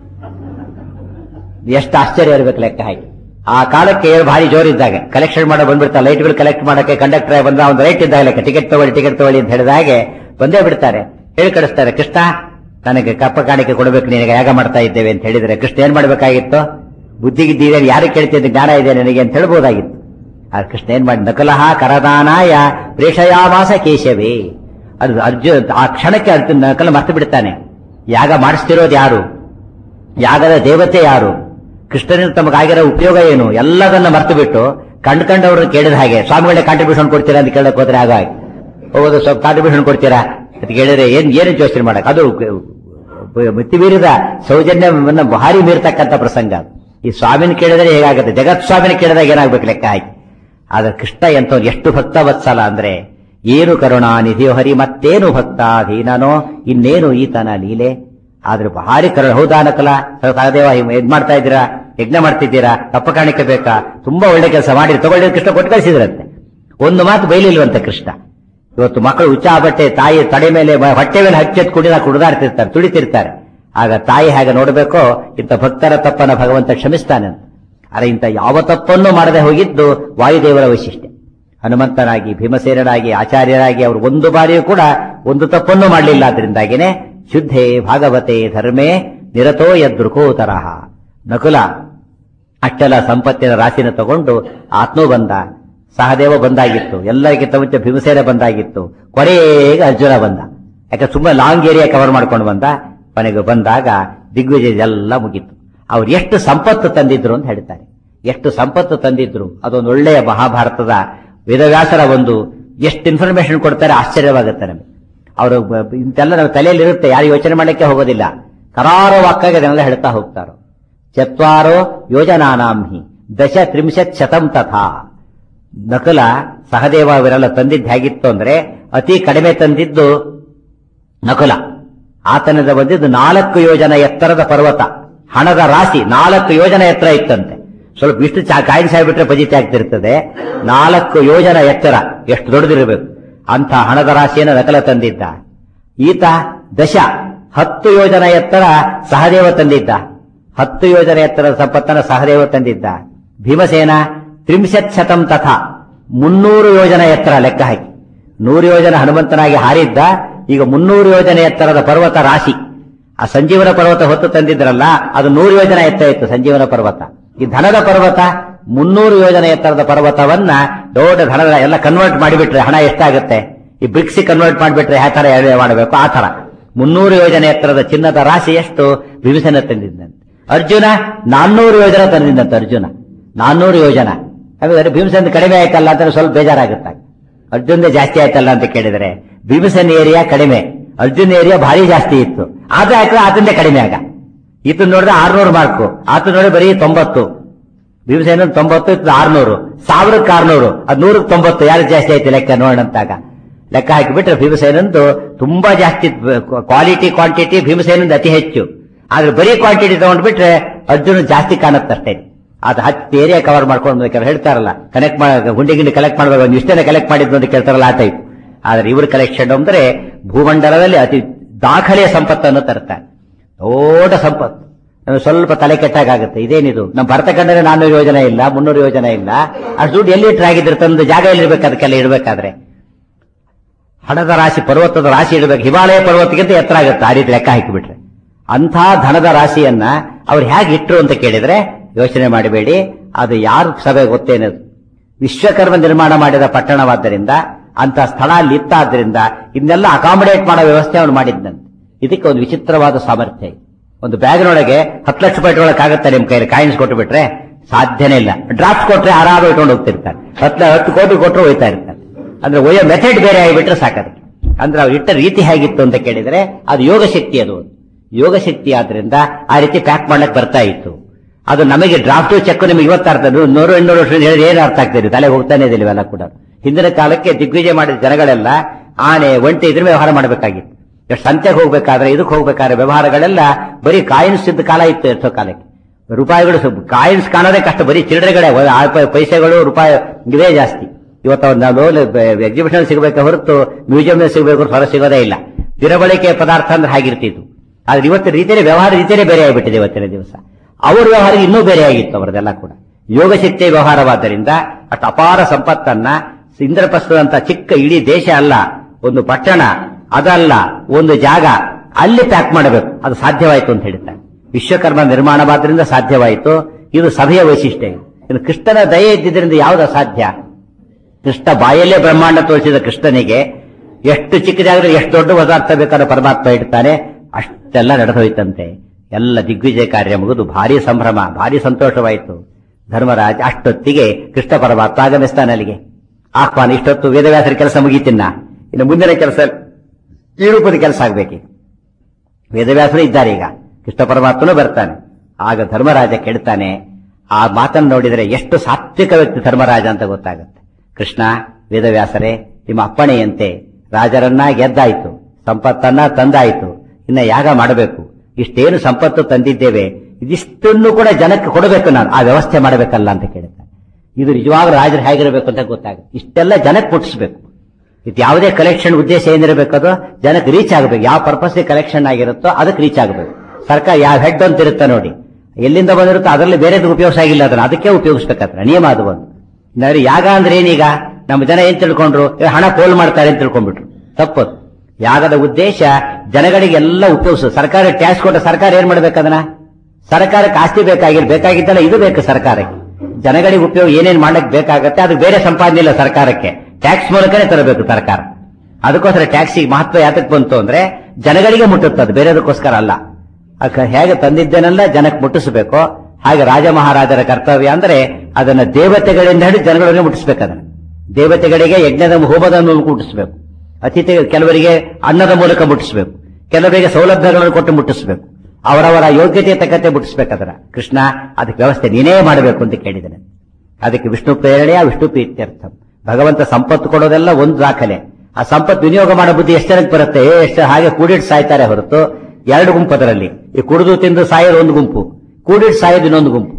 ಎಷ್ಟು ಆಶ್ಚರ್ಯ ಇರಬೇಕು ಲೆಕ್ಕ ಹಾಕಿ ಆ ಕಾಲಕ್ಕೆ ಏನು ಭಾರಿ ಜೋರಿದ್ದಾಗ ಕಲೆಕ್ಷನ್ ಮಾಡೋ ಬಂದ್ಬಿಡ್ತಾರೆ ಲೈಟ್ ಬಿಲ್ ಕಲೆಕ್ಟ್ ಮಾಡಕ್ಕೆ ಕಂಡಕ್ಟರ್ ಬಂದ ಒಂದು ರೈಟ್ ಇದ್ದಾಗ ಲೆಕ್ಕ ಟಿಕೆಟ್ ತಗೊಳ್ಳಿ ಟಿಕೆಟ್ ತಗೊಳ್ಳಿ ಅಂತ ಹೇಳಿದ ಹಾಗೆ ಬಂದೇ ಬಿಡ್ತಾರೆ ಹೇಳಿ ಕಳಿಸ್ತಾರೆ ಕೃಷ್ಣ ನನಗೆ ಕಪ್ಪ ಕಾಣಿಕೆ ಕೊಡಬೇಕು ನಿನಗೆ ಯಾಗ ಮಾಡ್ತಾ ಇದ್ದೇವೆ ಅಂತ ಹೇಳಿದ್ರೆ ಕೃಷ್ಣ ಏನ್ ಮಾಡ್ಬೇಕಾಗಿತ್ತು ಬುದ್ಧಿಗಿದ್ದೀವಿ ಯಾರು ಕೇಳ್ತಿದ್ದ ಜ್ಞಾನ ಇದೆ ನನಗೆ ಅಂತ ಹೇಳ್ಬೋದಾಗಿತ್ತು ಆ ಕೃಷ್ಣ ಏನ್ ಮಾಡಿ ನಕಲಹ ಕರದಾನಾಯ ಪ್ರೇಷಯಾವಾಸ ಕೇಶವೇ ಅದು ಅರ್ಜುನ್ ಆ ಕ್ಷಣಕ್ಕೆ ಅರ್ಜುನ್ ನಕಲ ಮರ್ತು ಬಿಡ್ತಾನೆ ಯಾಗ ಮಾಡಿಸ್ತಿರೋದು ಯಾರು ಯಾಗದ ದೇವತೆ ಯಾರು ಕೃಷ್ಣನಿಂದ ತಮಗಾಗಿರೋ ಉಪಯೋಗ ಏನು ಎಲ್ಲದನ್ನ ಮರ್ತು ಬಿಟ್ಟು ಕಂಡು ಕಂಡವ್ರನ್ನ ಕೇಳಿದ ಹಾಗೆ ಸ್ವಾಮಿಗಳೇ ಕಾಂಟ್ರಿಬ್ಯೂಷನ್ ಕೊಡ್ತೀರಾ ಅಂತ ಕೇಳಕ್ ಹೋದ್ರೆ ಆಗ ಹೌದು ಸ್ವಲ್ಪ ಕಾಂಟ್ರಿಬ್ಯೂಷನ್ ಕೊಡ್ತೀರಾ ಅಂತ ಕೇಳಿದ್ರೆ ಏನ್ ಏನು ಯೋಚನೆ ಮಾಡಕ್ ಅದು ಮಿತಿ ಮೀರಿದ ಸೌಜನ್ಯವನ್ನ ಭಾರಿ ಮೀರ್ತಕ್ಕಂಥ ಪ್ರಸಂಗ ಅದು. ಈ ಸ್ವಾಮಿನ ಕೇಳಿದ್ರೆ ಹೇಗಾಗುತ್ತೆ ಜಗತ್ ಸ್ವಾಮಿನ ಕೇಳಿದಾಗ ಏನಾಗ್ಬೇಕು ಲೆಕ್ಕ ಹಾಕಿ ಆದ್ರೆ ಕೃಷ್ಣ ಎಂತ ಎಷ್ಟು ಭಕ್ತ ವತ್ಸಲ ಅಂದ್ರೆ ಏನು ಕರುಣಾ ನಿಧಿಯೋ ಹರಿ ಮತ್ತೇನು ಭಕ್ತಾಧೀನನೋ ಇನ್ನೇನು ಈತನ ಲೀಲೆ ಆದ್ರೆ ಭಾರಿ ಕರುಣ ಹೌದಾ ನಕಲ ಸಹದೇವ ಇದ್ ಮಾಡ್ತಾ ಇದ್ದೀರಾ ಯಜ್ಞ ಮಾಡ್ತಿದ್ದೀರಾ ತಪ್ಪ ಕಾಣಿಕೆ ಬೇಕಾ ತುಂಬಾ ಒಳ್ಳೆ ಕೆಲಸ ಮಾಡಿ ತಗೊಳ್ಳಿ ಕೃಷ್ಣ ಕೊಟ್ಟು ಕಳಿಸಿದ್ರಂತೆ ಒಂದು ಮಾತು ಬೈಲಿಲ್ವಂತೆ ಕೃಷ್ಣ ಇವತ್ತು ಮಕ್ಕಳು ಉಚ್ಚಾ ಬಟ್ಟೆ ತಾಯಿ ತಡೆ ಮೇಲೆ ಮ- ಹೊಟ್ಟೆ ಮೇಲೆ ಹಚ್ಚೆತ್ ಕುಡಿದ ಕುಡಿದಾಡ್ತಿರ್ತಾರೆ ತುಳಿತಿರ್ತಾರೆ ಆಗ ತಾಯಿ ಹಾಗೆ ನೋಡಬೇಕೋ ಇಂಥ ಭಕ್ತರ ತಪ್ಪನ್ನ ಭಗವಂತ ಕ್ಷಮಿಸ್ತಾನೆ ಅಂತ ಅರೆ ಇಂಥ ಯಾವ ತಪ್ಪನ್ನು ಮಾಡದೆ ಹೋಗಿದ್ದು ವಾಯುದೇವರ ವೈಶಿಷ್ಟ್ಯ ಹನುಮಂತನಾಗಿ ಭೀಮಸೇನರಾಗಿ ಆಚಾರ್ಯರಾಗಿ ಅವರು ಒಂದು ಬಾರಿಯೂ ಕೂಡ ಒಂದು ತಪ್ಪನ್ನು ಮಾಡಲಿಲ್ಲ ಅದರಿಂದಾಗಿನೇ ಶುದ್ಧೇ ಭಾಗವತೆ ಧರ್ಮೇ ನಿರತೋ ಯದೃಕೋ ತರಹ ನಕುಲ ಅಷ್ಟೆಲ್ಲ ಸಂಪತ್ತಿನ ರಾಶಿನ ತಗೊಂಡು ಆತ್ಮ ಬಂದ ಸಹದೇವ ಬಂದಾಗಿತ್ತು ಎಲ್ಲರಿಗಿಂತ ಮುಂಚೆ ಭೀಮಸೇನ ಬಂದಾಗಿತ್ತು ಕೊನೆಗೆ ಅರ್ಜುನ ಬಂದ ಯಾಕೆ ತುಂಬಾ ಲಾಂಗ್ ಏರಿಯಾ ಕವರ್ ಮಾಡ್ಕೊಂಡು ಬಂದ ಕೊನೆಗೆ ಬಂದಾಗ ದಿಗ್ವಿಜಯ ಎಲ್ಲ ಮುಗೀತು ಅವ್ರು ಎಷ್ಟು ಸಂಪತ್ತು ತಂದಿದ್ರು ಅಂತ ಹೇಳ್ತಾರೆ ಎಷ್ಟು ಸಂಪತ್ತು ತಂದಿದ್ರು ಅದೊಂದು ಒಳ್ಳೆಯ ಮಹಾಭಾರತದ ವೇದವ್ಯಾಸರ ಒಂದು ಎಷ್ಟು ಇನ್ಫಾರ್ಮೇಶನ್ ಕೊಡ್ತಾರೆ ಆಶ್ಚರ್ಯವಾಗುತ್ತೆ ನಮಗೆ ಅವರು ಬ- ಇಂತೆಲ್ಲ ನಮ್ಮ ತಲೆಯಲ್ಲಿ ಇರುತ್ತೆ ಯಾರು ಯೋಚನೆ ಮಾಡಲಿಕ್ಕೆ ಹೋಗೋದಿಲ್ಲ ಕರಾರವಾಕ್ಕಾಗಿ ಅದನ್ನೆಲ್ಲ ಹೇಳ್ತಾ ಹೋಗ್ತಾರೋ ಚತ್ವಾರೋ ಯೋಜನಾನಾಂಹಿ ದಶ ತ್ರಿಂಶತ್ ಶತಂ ತಥಾ ನಕಲ ಸಹದೇವ ಅವರೆಲ್ಲ ತಂದಿದ್ದು ಹೇಗಿತ್ತು ಅಂದ್ರೆ ಅತಿ ಕಡಿಮೆ ತಂದಿದ್ದು ನಕುಲ ಆತನದ ಬಂದಿದ್ದು ನಾಲ್ಕು ಯೋಜನ ಎತ್ತರದ ಪರ್ವತ ಹಣದ ರಾಶಿ ನಾಲ್ಕು ಯೋಜನ ಎತ್ತರ ಇತ್ತಂತೆ ಸ್ವಲ್ಪ ಇಷ್ಟು ಚಾ ಕಾಯಿನ್ ಸಾಯ್ಬಿಟ್ರೆ ಪಜಿತಿ ಆಗ್ತಿರ್ತದೆ ನಾಲ್ಕು ಯೋಜನ ಎತ್ತರ ಎಷ್ಟು ದೊಡ್ಡದಿರಬೇಕು ಅಂತ ಹಣದ ರಾಶಿಯನ್ನು ನಕಲ ತಂದಿದ್ದ ಈತ ದಶ ಹತ್ತು ಯೋಜನ ಎತ್ತರ ಸಹದೇವ ತಂದಿದ್ದ ಹತ್ತು ಯೋಜನ ಎತ್ತರದ ಸಂಪತ್ತನ್ನು ಸಹದೇವ ತಂದಿದ್ದ ಭೀಮಸೇನ ತ್ರಿಂಶತ್ ಶತಂ ತಥಾ ಮುನ್ನೂರು ಯೋಜನ ಎತ್ತರ ಲೆಕ್ಕ ಹಾಕಿ ನೂರು ಯೋಜನ ಹನುಮಂತನಾಗಿ ಹಾರಿದ್ದ ಈಗ ಮುನ್ನೂರು ಯೋಜನೆ ಎತ್ತರದ ಪರ್ವತ ರಾಶಿ ಆ ಸಂಜೀವನ ಪರ್ವತ ಹೊತ್ತು ತಂದಿದ್ರಲ್ಲ ಅದು ನೂರು ಯೋಜನ ಎತ್ತರ ಇತ್ತು ಸಂಜೀವನ ಪರ್ವತ ಈ ಧನದ ಪರ್ವತ ಮುನ್ನೂರು ಯೋಜನೆ ಎತ್ತರದ ಪರ್ವತವನ್ನ ದೊಡ್ಡ ಧನದ ಎಲ್ಲ ಕನ್ವರ್ಟ್ ಮಾಡಿಬಿಟ್ರೆ ಹಣ ಎಷ್ಟಾಗುತ್ತೆ ಈ ಬ್ರಿಕ್ಸಿ ಕನ್ವರ್ಟ್ ಮಾಡಿಬಿಟ್ರೆ ಯಾವ ತರ ಎಳೆ ಮಾಡಬೇಕು ಆ ತರ ಮುನ್ನೂರು ಯೋಜನೆ ಎತ್ತರದ ಚಿನ್ನದ ರಾಶಿ ಎಷ್ಟು ವಿಭೀಷಣ ತಂದಿದ್ದಂತೆ ಅರ್ಜುನ ನಾನ್ನೂರು ಯೋಜನ ತಂದಿದ್ದಂತೆ ಅರ್ಜುನ ನಾನ್ನೂರು ಯೋಜನ ಹಾಗಾದ್ರೆ ಭೀಮಸೇನ ಕಡಿಮೆ ಆಯ್ತಲ್ಲ ಅಂತ ಸ್ವಲ್ಪ ಬೇಜಾರಾಗುತ್ತೆ ಅರ್ಜುನ್ದೇ ಜಾಸ್ತಿ ಆಯ್ತಲ್ಲ ಅಂತ ಕೇಳಿದ್ರೆ ಭೀಮಸೇನ ಏರಿಯಾ ಕಡಿಮೆ ಅರ್ಜುನ್ ಏರಿಯಾ ಭಾರಿ ಜಾಸ್ತಿ ಇತ್ತು ಆದ್ರೆ ಆಯ್ತು ಆತಂದೇ ಕಡಿಮೆ ಆಗ ಈತ ನೋಡಿದ್ರೆ ಆರ್ನೂರು ಮಾರ್ಕು ಆತ ನೋಡಿದ್ರೆ ಬರೀ ತೊಂಬತ್ತು ಭೀಮಸೇನ ತೊಂಬತ್ತು ಇತ್ತು ಆರ್ನೂರು ಸಾವಿರಕ್ಕೆ ಆರ್ನೂರು ಅದ್ ನೂರಕ್ಕೆ ತೊಂಬತ್ತು ಯಾರು ಜಾಸ್ತಿ ಆಯ್ತು ಲೆಕ್ಕ ನೋಡಂತಾಗ ಲೆಕ್ಕ ಹಾಕಿಬಿಟ್ರೆ ಭೀಮಸೇನಂದು ತುಂಬಾ ಜಾಸ್ತಿ ಕ್ವಾಲಿಟಿ ಕ್ವಾಂಟಿಟಿ ಭೀಮಸೇನಂದು ಅತಿ ಹೆಚ್ಚು ಆದ್ರೆ ಬರೀ ಕ್ವಾಂಟಿಟಿ ತಗೊಂಡ್ಬಿಟ್ರೆ ಅರ್ಜುನ ಜಾಸ್ತಿ ಕಾಣುತ್ತಷ್ಟೇ ಅದು ಹತ್ತು ಏರಿಯಾ ಕವರ್ ಮಾಡ್ಕೊಂಡು ಕೆಲವು ಹೇಳ್ತಾರಲ್ಲ ಕನೆಕ್ಟ್ ಮಾಡ ಗುಂಡಿ ಗಿಂಡಿ ಕಲೆಕ್ಟ್ ಮಾಡಬೇಕು ಒಂದು ಇಷ್ಟೇನೆ ಕಲೆಕ್ಟ್ ಮಾಡಿದ್ದು ಅಂತ ಕೇಳ್ತಾರಲ್ಲ ಆ ಟೈಪ್ ಆದ್ರೆ ಇವ್ರ ಕಲೆಕ್ಷನ್ ಅಂದ್ರೆ ಭೂಮಂಡಲದಲ್ಲಿ ಅತಿ ದಾಖಲೆಯ ಸಂಪತ್ತನ್ನು ತರ್ತಾರೆ ದೊಡ್ಡ ಸಂಪತ್ತು ನಮಗೆ ಸ್ವಲ್ಪ ತಲೆ ಕೆಟ್ಟಾಗುತ್ತೆ ಇದೇನಿದು ನಮ್ಮ ಭರತ ಕಂಡರೆ ನಾನ್ನೂರು ಯೋಜನೆ ಇಲ್ಲ ಮುನ್ನೂರು ಯೋಜನೆ ಇಲ್ಲ ಅಷ್ಟು ದುಡ್ಡು ಎಲ್ಲಿ ಇಟ್ಟರೆ ಆಗಿದ್ರೆ ತಂದು ಜಾಗ ಎಲ್ಲಿ ಇರ್ಬೇಕು ಅದಕ್ಕೆಲ್ಲ ಇಡಬೇಕಾದ್ರೆ ಹಣದ ರಾಶಿ ಪರ್ವತದ ರಾಶಿ ಇಡಬೇಕು ಹಿಮಾಲಯ ಪರ್ವತಕ್ಕಿಂತ ಎತ್ತರ ಆಗುತ್ತೆ ಆ ರೀತಿ ಲೆಕ್ಕ ಹಾಕಿಬಿಟ್ರೆ ಅಂಥ ಧನದ ರಾಶಿಯನ್ನ ಅವ್ರು ಹೇಗೆ ಇಟ್ರು ಅಂತ ಕೇಳಿದ್ರೆ ಯೋಚನೆ ಮಾಡಬೇಡಿ ಅದು ಯಾರು ಸಭೆ ಗೊತ್ತೇನದು ವಿಶ್ವಕರ್ಮ ನಿರ್ಮಾಣ ಮಾಡಿದ ಪಟ್ಟಣವಾದ್ದರಿಂದ ಅಂತ ಸ್ಥಳ ಅಲ್ಲಿ ಇತ್ತಾದ್ರಿಂದ ಇದನ್ನೆಲ್ಲ ಅಕಾಮಿಡೇಟ್ ಮಾಡೋ ವ್ಯವಸ್ಥೆ ಅವನು ಮಾಡಿದ್ದಂತೆ ಇದಕ್ಕೆ ಒಂದು ವಿಚಿತ್ರವಾದ ಸಾಮರ್ಥ್ಯ ಇದೆ ಒಂದು ಬ್ಯಾಗ್ನೊಳಗೆ ಹತ್ತು ಲಕ್ಷ ರೂಪಾಯಿ ಇಟ್ಕೊಳ್ಳೋಕ್ಕಾಗತ್ತೆ ನಿಮ್ ಕೈಯಲ್ಲಿ ಕಾಯಿನ್ಸ್ ಕೊಟ್ಟು ಬಿಟ್ರೆ ಸಾಧ್ಯನೇ ಇಲ್ಲ ಡ್ರಾಫ್ಟ್ ಕೊಟ್ರೆ ಆರಾಮ ಇಟ್ಕೊಂಡು ಹೋಗ್ತಿರ್ತಾರೆ ಹತ್ತು ಹತ್ತು ಕೋಟಿ ಕೊಟ್ಟರು ಹೋಯ್ತಾ ಇರ್ತಾರೆ ಅಂದ್ರೆ ಒಯ್ಯೋ ಮೆಥಡ್ ಬೇರೆ ಆಗಿಬಿಟ್ರೆ ಸಾಕದಕ್ಕೆ ಅಂದ್ರೆ ಅವ್ರು ಇಟ್ಟ ರೀತಿ ಹೇಗಿತ್ತು ಅಂತ ಕೇಳಿದ್ರೆ ಅದು ಯೋಗ ಶಕ್ತಿ ಅದು ಯೋಗ ಶಕ್ತಿ ಆದ್ರಿಂದ ಆ ರೀತಿ ಪ್ಯಾಕ್ ಮಾಡ್ಲಿಕ್ಕೆ ಬರ್ತಾ ಇತ್ತು ಅದು ನಮಗೆ ಡ್ರಾಫ್ಟ್ ಚೆಕ್ ನಿಮಗೆ ಇವತ್ತು ಅರ್ಥ ಅದು ನೂರು ಇನ್ನೂರು ವರ್ಷ ಹೇಳಿದ್ರೆ ಏನು ಅರ್ಥ ಆಗ್ತಿದೆ ತಲೆ ಹೋಗ್ತಾನೆ ಇದೆ ಇವೆಲ್ಲ ಕೂಡ ಹಿಂದಿನ ಕಾಲಕ್ಕೆ ದಿಗ್ವಿಜಯ ಮಾಡಿದ ಜನಗಳೆಲ್ಲ ಆನೆ ಒಂಟೆ ಇದ್ರ ವ್ಯವಹಾರ ಮಾಡಬೇಕಾಗಿತ್ತು ಎಷ್ಟು ಸಂತೆಗೆ ಹೋಗ್ಬೇಕಾದ್ರೆ ಇದಕ್ಕೆ ಹೋಗ್ಬೇಕಾದ್ರೆ ವ್ಯವಹಾರಗಳೆಲ್ಲ ಬರೀ ಕಾಯಿನ್ಸ್ ಇದ್ದ ಕಾಲ ಇತ್ತು ಎಷ್ಟೋ ಕಾಲಕ್ಕೆ ರೂಪಾಯಿಗಳು ಕಾಯಿನ್ಸ್ ಕಾಣೋದೇ ಕಷ್ಟ ಬರೀ ಚಿಲ್ಲರೆಗಳೇ ಒಂದು ಆ ಪೈ- ಪೈಸೆಗಳು ರೂಪಾಯಿ ಇವೇ ಜಾಸ್ತಿ ಇವತ್ತು ಒಂದು ನಾವು ಎಕ್ಸಿಬಿಷನ್ ಸಿಗಬೇಕು ಹೊರತು ಮ್ಯೂಸಿಯಂ ಸಿಗಬೇಕು ಹೊರ ಸಿಗೋದೇ ಇಲ್ಲ ದಿನಬಳಕೆ ಪದಾರ್ಥ ಅಂದ್ರೆ ಹಾಗಿರ್ತಿತ್ತು ಆದ್ರೆ ಇವತ್ತು ರೀತಿಯೇ ವ್ಯವಹಾರ ರೀತಿಯೇ ಬೇರೆ ಆಗಿಬಿಟ್ಟಿದೆ ಇವತ್ತಿನ ದಿವಸ ಅವ್ರ ವ್ಯವಹಾರ ಇನ್ನೂ ಬೇರೆ ಆಗಿತ್ತು ಅವರದೆಲ್ಲ ಕೂಡ ಯೋಗಶಕ್ತಿಯ ವ್ಯವಹಾರವಾದ್ದರಿಂದ ಅಷ್ಟು ಅಪಾರ ಸಂಪತ್ತನ್ನ ಇಂದ್ರಪ್ರಸ್ಥದಂತ ಚಿಕ್ಕ ಇಡೀ ದೇಶ ಅಲ್ಲ ಒಂದು ಪಟ್ಟಣ ಅದಲ್ಲ ಒಂದು ಜಾಗ ಅಲ್ಲಿ ಪ್ಯಾಕ್ ಮಾಡಬೇಕು ಅದು ಸಾಧ್ಯವಾಯಿತು ಅಂತ ಹೇಳ್ತಾರೆ ವಿಶ್ವಕರ್ಮ ನಿರ್ಮಾಣವಾದ್ರಿಂದ ಸಾಧ್ಯವಾಯಿತು ಇದು ಸಭೆಯ ವೈಶಿಷ್ಟ್ಯ ಇದು. ಇನ್ನು ಕೃಷ್ಣನ ದಯೆ ಇದ್ದಿದ್ದರಿಂದ ಯಾವುದು ಅಸಾಧ್ಯ ಕೃಷ್ಣ ಬಾಯಲ್ಲೇ ಬ್ರಹ್ಮಾಂಡ ತೋರಿಸಿದ ಕೃಷ್ಣನಿಗೆ ಎಷ್ಟು ಚಿಕ್ಕ ಜಾಗದಲ್ಲಿ ಎಷ್ಟು ದೊಡ್ಡ ಪದಾರ್ಥ ಬೇಕಾದ್ರೂ ಪರಮಾತ್ಮ ಇಡ್ತಾನೆ ಅಷ್ಟೆಲ್ಲ ನಡೆದೋಯ್ತಂತೆ ಎಲ್ಲ ದಿಗ್ವಿಜಯ ಕಾರ್ಯ ಮುಗಿದು ಭಾರಿ ಸಂಭ್ರಮ ಭಾರಿ ಸಂತೋಷವಾಯಿತು ಧರ್ಮರಾಜ್ ಅಷ್ಟೊತ್ತಿಗೆ ಕೃಷ್ಣ ಪರಮಾತ್ಮ ಆಗಮಿಸ್ತಾನೆ ಅಲ್ಲಿಗೆ ಆಹ್ವಾನ ಇಷ್ಟೊತ್ತು ವೇದವ್ಯಾಸರ ಕೆಲಸ ಮುಗೀತಿನ್ನ ಇನ್ನು ಮುಂದಿನ ಕೆಲಸ ಈ ರೂಪದ ಕೆಲಸ ಆಗ್ಬೇಕೀಗ ವೇದವ್ಯಾಸರು ಇದ್ದಾರೆ ಈಗ ಕೃಷ್ಣ ಪರಮಾತ್ಮನು ಬರ್ತಾನೆ ಆಗ ಧರ್ಮರಾಜ ಕೆಡ್ತಾನೆ ಆ ಮಾತನ್ನು ನೋಡಿದರೆ ಎಷ್ಟು ಸಾತ್ವಿಕ ವ್ಯಕ್ತಿ ಧರ್ಮರಾಜ ಅಂತ ಗೊತ್ತಾಗುತ್ತೆ ಕೃಷ್ಣ ವೇದವ್ಯಾಸರೇ ನಿಮ್ಮ ಅಪ್ಪಣೆಯಂತೆ ರಾಜರನ್ನ ಗೆದ್ದಾಯ್ತು ಸಂಪತ್ತನ್ನ ತಂದಾಯ್ತು ಇನ್ನ ಯಾಗ ಮಾಡಬೇಕು ಇಷ್ಟೇನು ಸಂಪತ್ತು ತಂದಿದ್ದೇವೆ ಇದಿಷ್ಟನ್ನು ಕೂಡ ಜನಕ್ಕೆ ಕೊಡಬೇಕು ನಾನು ಆ ವ್ಯವಸ್ಥೆ ಮಾಡಬೇಕಲ್ಲ ಅಂತ ಕೇಳ್ತಾನೆ ಇದು ನಿಜವಾಗ ರಾಜರು ಹೇಗಿರಬೇಕು ಅಂತ ಗೊತ್ತಾಗುತ್ತೆ ಇಷ್ಟೆಲ್ಲ ಜನಕ್ಕೆ ಮುಟ್ಟಿಸ್ಬೇಕು ಇದು ಯಾವುದೇ ಕಲೆಕ್ಷನ್ ಉದ್ದೇಶ ಏನಿರಬೇಕದು ಜನಕ್ಕೆ ರೀಚ್ ಆಗಬೇಕು ಯಾವ ಪರ್ಪಸ್ ಕಲೆಕ್ಷನ್ ಆಗಿರುತ್ತೋ ಅದಕ್ಕೆ ರೀಚ್ ಆಗಬೇಕು ಸರ್ಕಾರ ಯಾವ ಹೆಡ್ ಅಂತ ಇರುತ್ತೆ ನೋಡಿ ಎಲ್ಲಿಂದ ಬಂದಿರುತ್ತೋ ಅದರಲ್ಲಿ ಬೇರೆದು ಉಪಯೋಗ ಆಗಿಲ್ಲ ಅದನ್ನ ಅದಕ್ಕೆ ಉಪಯೋಗಿಸ್ಬೇಕಾದ್ರೆ ನಿಯಮ ಅದು ಒಂದು ಇನ್ನಾದ್ರೆ ಯಾಗ ಅಂದ್ರೆ ಏನೀಗ ನಮ್ಮ ಜನ ಏನ್ ತಿಳ್ಕೊಂಡ್ರು ಏ, ಹಣ ಪೋಲ್ ಮಾಡ್ತಾರೆ ಅಂತ ತಿಳ್ಕೊಂಡ್ಬಿಟ್ರು ತಪ್ಪದು ಯಾಗದ ಉದ್ದೇಶ ಜನಗಳಿಗೆಲ್ಲ ಉಪಯೋಗಿಸು ಸರ್ಕಾರ ಟ್ಯಾಕ್ಸ್ ಕೊಟ್ಟ ಸರ್ಕಾರ ಏನ್ ಮಾಡ್ಬೇಕದನ್ನ ಸರ್ಕಾರಕ್ಕೆ ಆಸ್ತಿ ಬೇಕಾಗಿಲ್ಲ ಬೇಕಾಗಿದ್ದಲ್ಲ ಇದು ಬೇಕು ಸರ್ಕಾರಕ್ಕೆ ಜನಗಳಿಗೆ ಉಪಯೋಗ ಏನೇನ್ ಮಾಡಕ್ ಬೇಕಾಗತ್ತೆ ಅದು ಬೇರೆ ಸಂಪಾದನೆ ಇಲ್ಲ ಸರ್ಕಾರಕ್ಕೆ ಟ್ಯಾಕ್ಸ್ ಮೂಲಕನೇ ತರಬೇಕು ಸರ್ಕಾರ ಅದಕ್ಕೋಸ್ಕರ ಟ್ಯಾಕ್ಸಿಗೆ ಮಹತ್ವ ಯಾತಕ್ ಬಂತು ಅಂದ್ರೆ ಜನಗಳಿಗೆ ಮುಟ್ಟುತ್ತದೆ ಬೇರೆದಕ್ಕೋಸ್ಕರ ಅಲ್ಲ ಅಕ- ಹೇಗೆ ತಂದಿದ್ದೇನೆಲ್ಲ ಜನಕ್ಕೆ ಮುಟ್ಟಿಸಬೇಕು ಹಾಗೆ ರಾಜ ಮಹಾರಾಜರ ಕರ್ತವ್ಯ ಅಂದ್ರೆ ಅದನ್ನ ದೇವತೆಗಳಿಂದ ಹಿಡಿದು ಜನಗಳಿಗೆ ಮುಟ್ಟಿಸ್ಬೇಕು ಅದನ್ನ ದೇವತೆಗಳಿಗೆ ಯಜ್ಞದ ಹೋಮದ ಮೂಲಕ ಮುಟ್ಟಿಸ್ಬೇಕು ಅತಿಥಿ ಕೆಲವರಿಗೆ ಅನ್ನದ ಮೂಲಕ ಮುಟ್ಟಿಸ್ಬೇಕು ಕೆಲವರಿಗೆ ಸೌಲಭ್ಯಗಳನ್ನು ಕೊಟ್ಟು ಮುಟ್ಟಿಸ್ಬೇಕು ಅವರವರ ಯೋಗ್ಯತೆ ತಕ್ಕಂತೆ ಮುಟ್ಟಿಸ್ಬೇಕಾದ್ರ ಕೃಷ್ಣ ಅದಕ್ಕೆ ವ್ಯವಸ್ಥೆ ನೀನೇ ಮಾಡಬೇಕು ಅಂತ ಕೇಳಿದ್ದಾನೆ ಅದಕ್ಕೆ ವಿಷ್ಣು ಪ್ರೇರಣೆಯ ವಿಷ್ಣು ಪ್ರೀತ್ಯರ್ಥ ಭಗವಂತ ಸಂಪತ್ತು ಕೊಡೋದೆಲ್ಲ ಒಂದು ದಾಖಲೆ ಆ ಸಂಪತ್ತು ವಿನಿಯೋಗ ಮಾಡೋ ಬುದ್ಧಿ ಎಷ್ಟು ಜನಕ್ಕೆ ಬರುತ್ತೆ ಏ, ಎಷ್ಟು ಹಾಗೆ ಕೂಡಿಟ್ಟು ಸಾಯ್ತಾರೆ ಹೊರತು ಎರಡು ಗುಂಪು ಅದರಲ್ಲಿ ಈ ಕುಡಿದು ತಿಂದು ಸಾಯೋದು ಒಂದು ಗುಂಪು ಕೂಡಿಟ್ಟು ಸಾಯೋದು ಇನ್ನೊಂದು ಗುಂಪು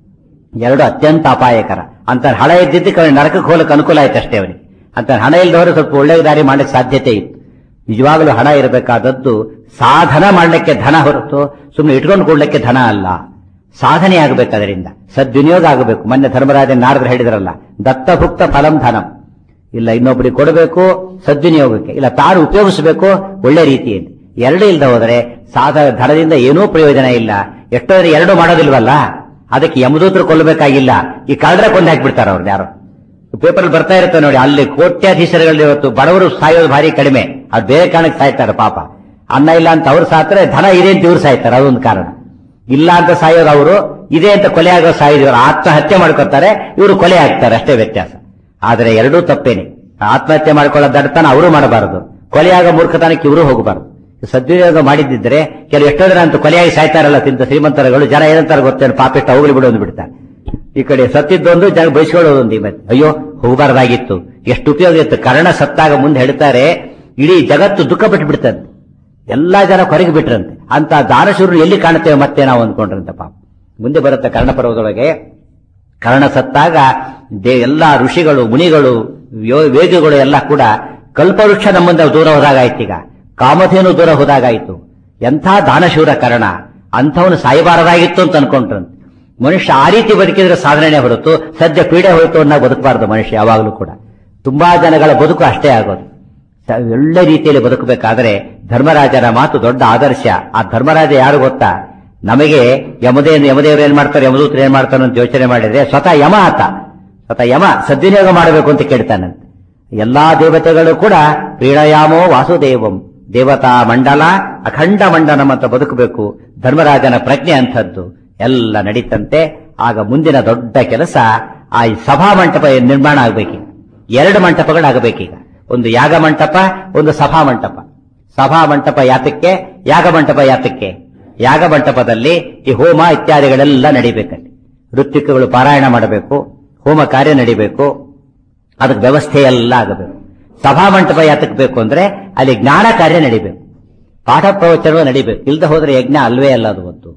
ಎರಡು ಅತ್ಯಂತ ಅಪಾಯಕರ ಅಂತ ಹಣ ಇದ್ದಿದ್ದಕ್ಕೆ ಅವನಿಗೆ ನರಕಕ್ಕೆ ಹೋಗಲಿಕ್ಕೆ ಅನುಕೂಲ ಆಯ್ತು ಅಷ್ಟೇ ಅವನಿಗೆ ಅಂತ ಹಣ ಇಲ್ಲದವರು ಸ್ವಲ್ಪ ಒಳ್ಳೆಯ ದಾರಿ ಮಾಡಲಿಕ್ಕೆ ಸಾಧ್ಯತೆ ಇತ್ತು ನಿಜವಾಗಲೂ ಹಣ ಇರಬೇಕಾದದ್ದು ಸಾಧನ ಮಾಡಲಿಕ್ಕೆ ಧನ ಹೊರತು ಸುಮ್ಮನೆ ಇಟ್ಕೊಂಡು ಕೊಡ್ಲಿಕ್ಕೆ ಧನ ಅಲ್ಲ ಸಾಧನೆ ಆಗಬೇಕು ಅದರಿಂದ ಸದ್ವಿನಿಯೋಗ ಆಗಬೇಕು ಮೊನ್ನೆ ಧರ್ಮರಾಜ ನಾರದ್ರು ಹೇಳಿದ್ರಲ್ಲ ದತ್ತಭುಕ್ತ ಫಲಂ ಧನಂ ಇಲ್ಲ ಇನ್ನೊಬ್ಬರಿಗೆ ಕೊಡಬೇಕು ಸದ್ವಿನಿಯೋಗಕ್ಕೆ ಇಲ್ಲ ತಾನು ಉಪಯೋಗಿಸಬೇಕು ಒಳ್ಳೆ ರೀತಿಯಲ್ಲಿ ಎರಡು ಇಲ್ಲದೆ ಹೋದರೆ ಸಾಧ ಧನದಿಂದ ಏನೂ ಪ್ರಯೋಜನ ಇಲ್ಲ ಎಷ್ಟೋ ಜನ ಎರಡು ಮಾಡೋದಿಲ್ವಲ್ಲ ಅದಕ್ಕೆ ಯಮದೂತರು ಕೊಲ್ಲಬೇಕಾಗಿಲ್ಲ ಈ ಕಳ್ಳರ ಕೊಂದು ಹಾಕ್ಬಿಡ್ತಾರೆ ಅವ್ರನ್ನ ಯಾರು ಪೇಪರ್ ಬರ್ತಾ ಇರುತ್ತೆ ನೋಡಿ ಅಲ್ಲಿ ಕೋಟ್ಯಾಧೀಶರುಗಳು ಇವತ್ತು ಬಡವರು ಸಾಯೋದು ಭಾರಿ ಕಡಿಮೆ ಅದು ಬೇರೆ ಕಾರಣಕ್ಕೆ ಸಾಯ್ತಾರೆ ಪಾಪ ಅನ್ನ ಇಲ್ಲ ಅಂತ ಅವ್ರು ಸಾತ್ರೆ ಧನ ಇದೆ ಅಂತ ಇವ್ರು ಸಾಯ್ತಾರೆ ಅದೊಂದು ಕಾರಣ ಇಲ್ಲ ಅಂತ ಸಾಯೋದು ಅವರು ಇದೆ ಅಂತ ಕೊಲೆ ಆಗೋ ಸಾಯೋದು ಆತ್ಮಹತ್ಯೆ ಮಾಡ್ಕೊತಾರೆ ಇವರು ಕೊಲೆ ಆಗ್ತಾರೆ ಅಷ್ಟೇ ವ್ಯತ್ಯಾಸ ಆದರೆ ಎರಡೂ ತಪ್ಪೇನೆ ಆತ್ಮಹತ್ಯೆ ಮಾಡ್ಕೊಳ್ಳೋ ದಡ್ತನ ಅವರು ಮಾಡಬಾರದು ಕೊಲೆಯಾಗೋ ಮೂರ್ಖತನಕ್ಕೆ ಇವರು ಹೋಗಬಾರದು ಸದ್ವಿನಿಯೋಗ ಮಾಡಿದ್ದಿದ್ರೆ ಕೆಲವು ಎಷ್ಟೋ ಜನ ಅಂತ ಕೊಲೆಯಾಗಿ ಸಾಯ್ತಾರಲ್ಲ ತಿಂತ ಶ್ರೀಮಂತರುಗಳು ಜನ ಏನಂತಾರೆ ಗೊತ್ತೇನು ಪಾಪಿಷ್ಟ ಹೋಗ್ಲಿ ಬಿಡು ಅಂದು ಬಿಡ್ತಾರೆ ಈ ಕಡೆ ಸತ್ತಿದ್ದೊಂದು ಜನ ಬಯಸ್ಕೊಳ್ಳೋದೊಂದು ಈ ಮತ್ತೆ ಅಯ್ಯೋ ಹೋಗಬಾರ್ದಾಗಿತ್ತು ಎಷ್ಟು ಉಪಯೋಗ ಇತ್ತು ಕರ್ಣ ಸತ್ತಾಗ ಮುಂದೆ ಹೇಳ್ತಾರೆ ಇಡೀ ಜಗತ್ತು ದುಃಖ ಪಟ್ಟು ಬಿಡ್ತದೆ ಎಲ್ಲಾ ಜನ ಹೊರಗೆ ಬಿಟ್ರಂತೆ ಅಂತ ದಾನಶೂರರು ಎಲ್ಲಿ ಕಾಣುತ್ತೇವೆ ಮತ್ತೆ ನಾವು ಅಂದ್ಕೊಂಡ್ರಂತೆ ಪಾಪ ಮುಂದೆ ಬರುತ್ತೆ ಕರ್ಣ ಪರ್ವದೊಳಗೆ ಕರ್ಣ ಸತ್ತಾಗ ದೇ- ಎಲ್ಲಾ ಋಷಿಗಳು ಮುನಿಗಳು ಯೋ- ವೇದಿಗಳು ಎಲ್ಲ ಕೂಡ ಕಲ್ಪವೃಕ್ಷ ನಮ್ಮಿಂದ ದೂರ ಹೋದಾಗಾಯ್ತು ಈಗ ಕಾಮಧೇನು ದೂರ ಹೋದಾಗಾಯ್ತು ಎಂಥ ದಾನಶೂರ ಕರ್ಣ ಅಂಥವನು ಸಾಯಬಾರದಾಗಿತ್ತು ಅಂತ ಅನ್ಕೊಂಡ್ರಂತೆ ಮನುಷ್ಯ ಆ ರೀತಿ ಬದುಕಿದ್ರೆ ಸಾಧನೆ ಹೊರತು ಸದ್ಯ ಪೀಡೆ ಹೋಯ್ತು ಅನ್ನೋ ಬದುಕಬಾರದು ಮನುಷ್ಯ ಯಾವಾಗಲೂ ಕೂಡ ತುಂಬಾ ಜನಗಳ ಬದುಕು ಅಷ್ಟೇ ಆಗೋದು ಸ- ಒಳ್ಳೆ ರೀತಿಯಲ್ಲಿ ಬದುಕಬೇಕಾದ್ರೆ ಧರ್ಮರಾಜನ ಮಾತು ದೊಡ್ಡ ಆದರ್ಶ ಆ ಧರ್ಮರಾಜ ಯಾರು ಗೊತ್ತಾ ನಮಗೆ ಯಮದೇ ಯಮದೇವರು ಏನ್ ಮಾಡ್ತಾರೆ ಯಮದೂತರು ಏನ್ ಮಾಡ್ತಾರೆ ಅಂತ ಯೋಚನೆ ಮಾಡಿದ್ರೆ ಸ್ವತಃ ಯಮ ಆತ ಸ್ವತಃ ಯಮ ಸದ್ವಿನಿಯೋಗ ಮಾಡಬೇಕು ಅಂತ ಕೇಳ್ತಾನಂತೆ ಎಲ್ಲಾ ದೇವತೆಗಳು ಕೂಡ ಪ್ರೀಣಯಾಮೋ ವಾಸುದೇವಂ ದೇವತಾ ಮಂಡಲ ಅಖಂಡ ಮಂಡನಂ ಅಂತ ಬದುಕಬೇಕು ಧರ್ಮರಾಜನ ಪ್ರಜ್ಞೆ ಅಂಥದ್ದು ಎಲ್ಲ ನಡೀತಂತೆ ಆಗ ಮುಂದಿನ ದೊಡ್ಡ ಕೆಲಸ ಆ ಸಭಾ ಮಂಟಪ ನಿರ್ಮಾಣ ಆಗ್ಬೇಕೀಗ ಎರಡು ಮಂಟಪಗಳಾಗಬೇಕೀಗ ಒಂದು ಯಾಗ ಮಂಟಪ ಒಂದು ಸಭಾ ಮಂಟಪ ಸಭಾ ಮಂಟಪ ಯಾತಕ್ಕೆ ಯಾಗ ಮಂಟಪ ಯಾತಕ್ಕೆ ಯಾಗ ಮಂಟಪದಲ್ಲಿ ಈ ಹೋಮ ಇತ್ಯಾದಿಗಳೆಲ್ಲ ನಡಿಬೇಕಲ್ಲಿ ಋತ್ವಿಕಗಳು ಪಾರಾಯಣ ಮಾಡಬೇಕು ಹೋಮ ಕಾರ್ಯ ನಡಿಬೇಕು ಅದಕ್ಕೆ ವ್ಯವಸ್ಥೆ ಎಲ್ಲ ಆಗಬೇಕು ಸಭಾ ಮಂಟಪ ಯಾತಕ್ಕೆ ಬೇಕು ಅಂದ್ರೆ ಅಲ್ಲಿ ಜ್ಞಾನ ಕಾರ್ಯ ನಡಿಬೇಕು ಪಾಠ ಪ್ರವಚನವೂ ನಡಿಬೇಕು ಇಲ್ದ ಹೋದ್ರೆ ಯಜ್ಞ ಅಲ್ವೇ ಅಲ್ಲ ಅದು ಒಂದು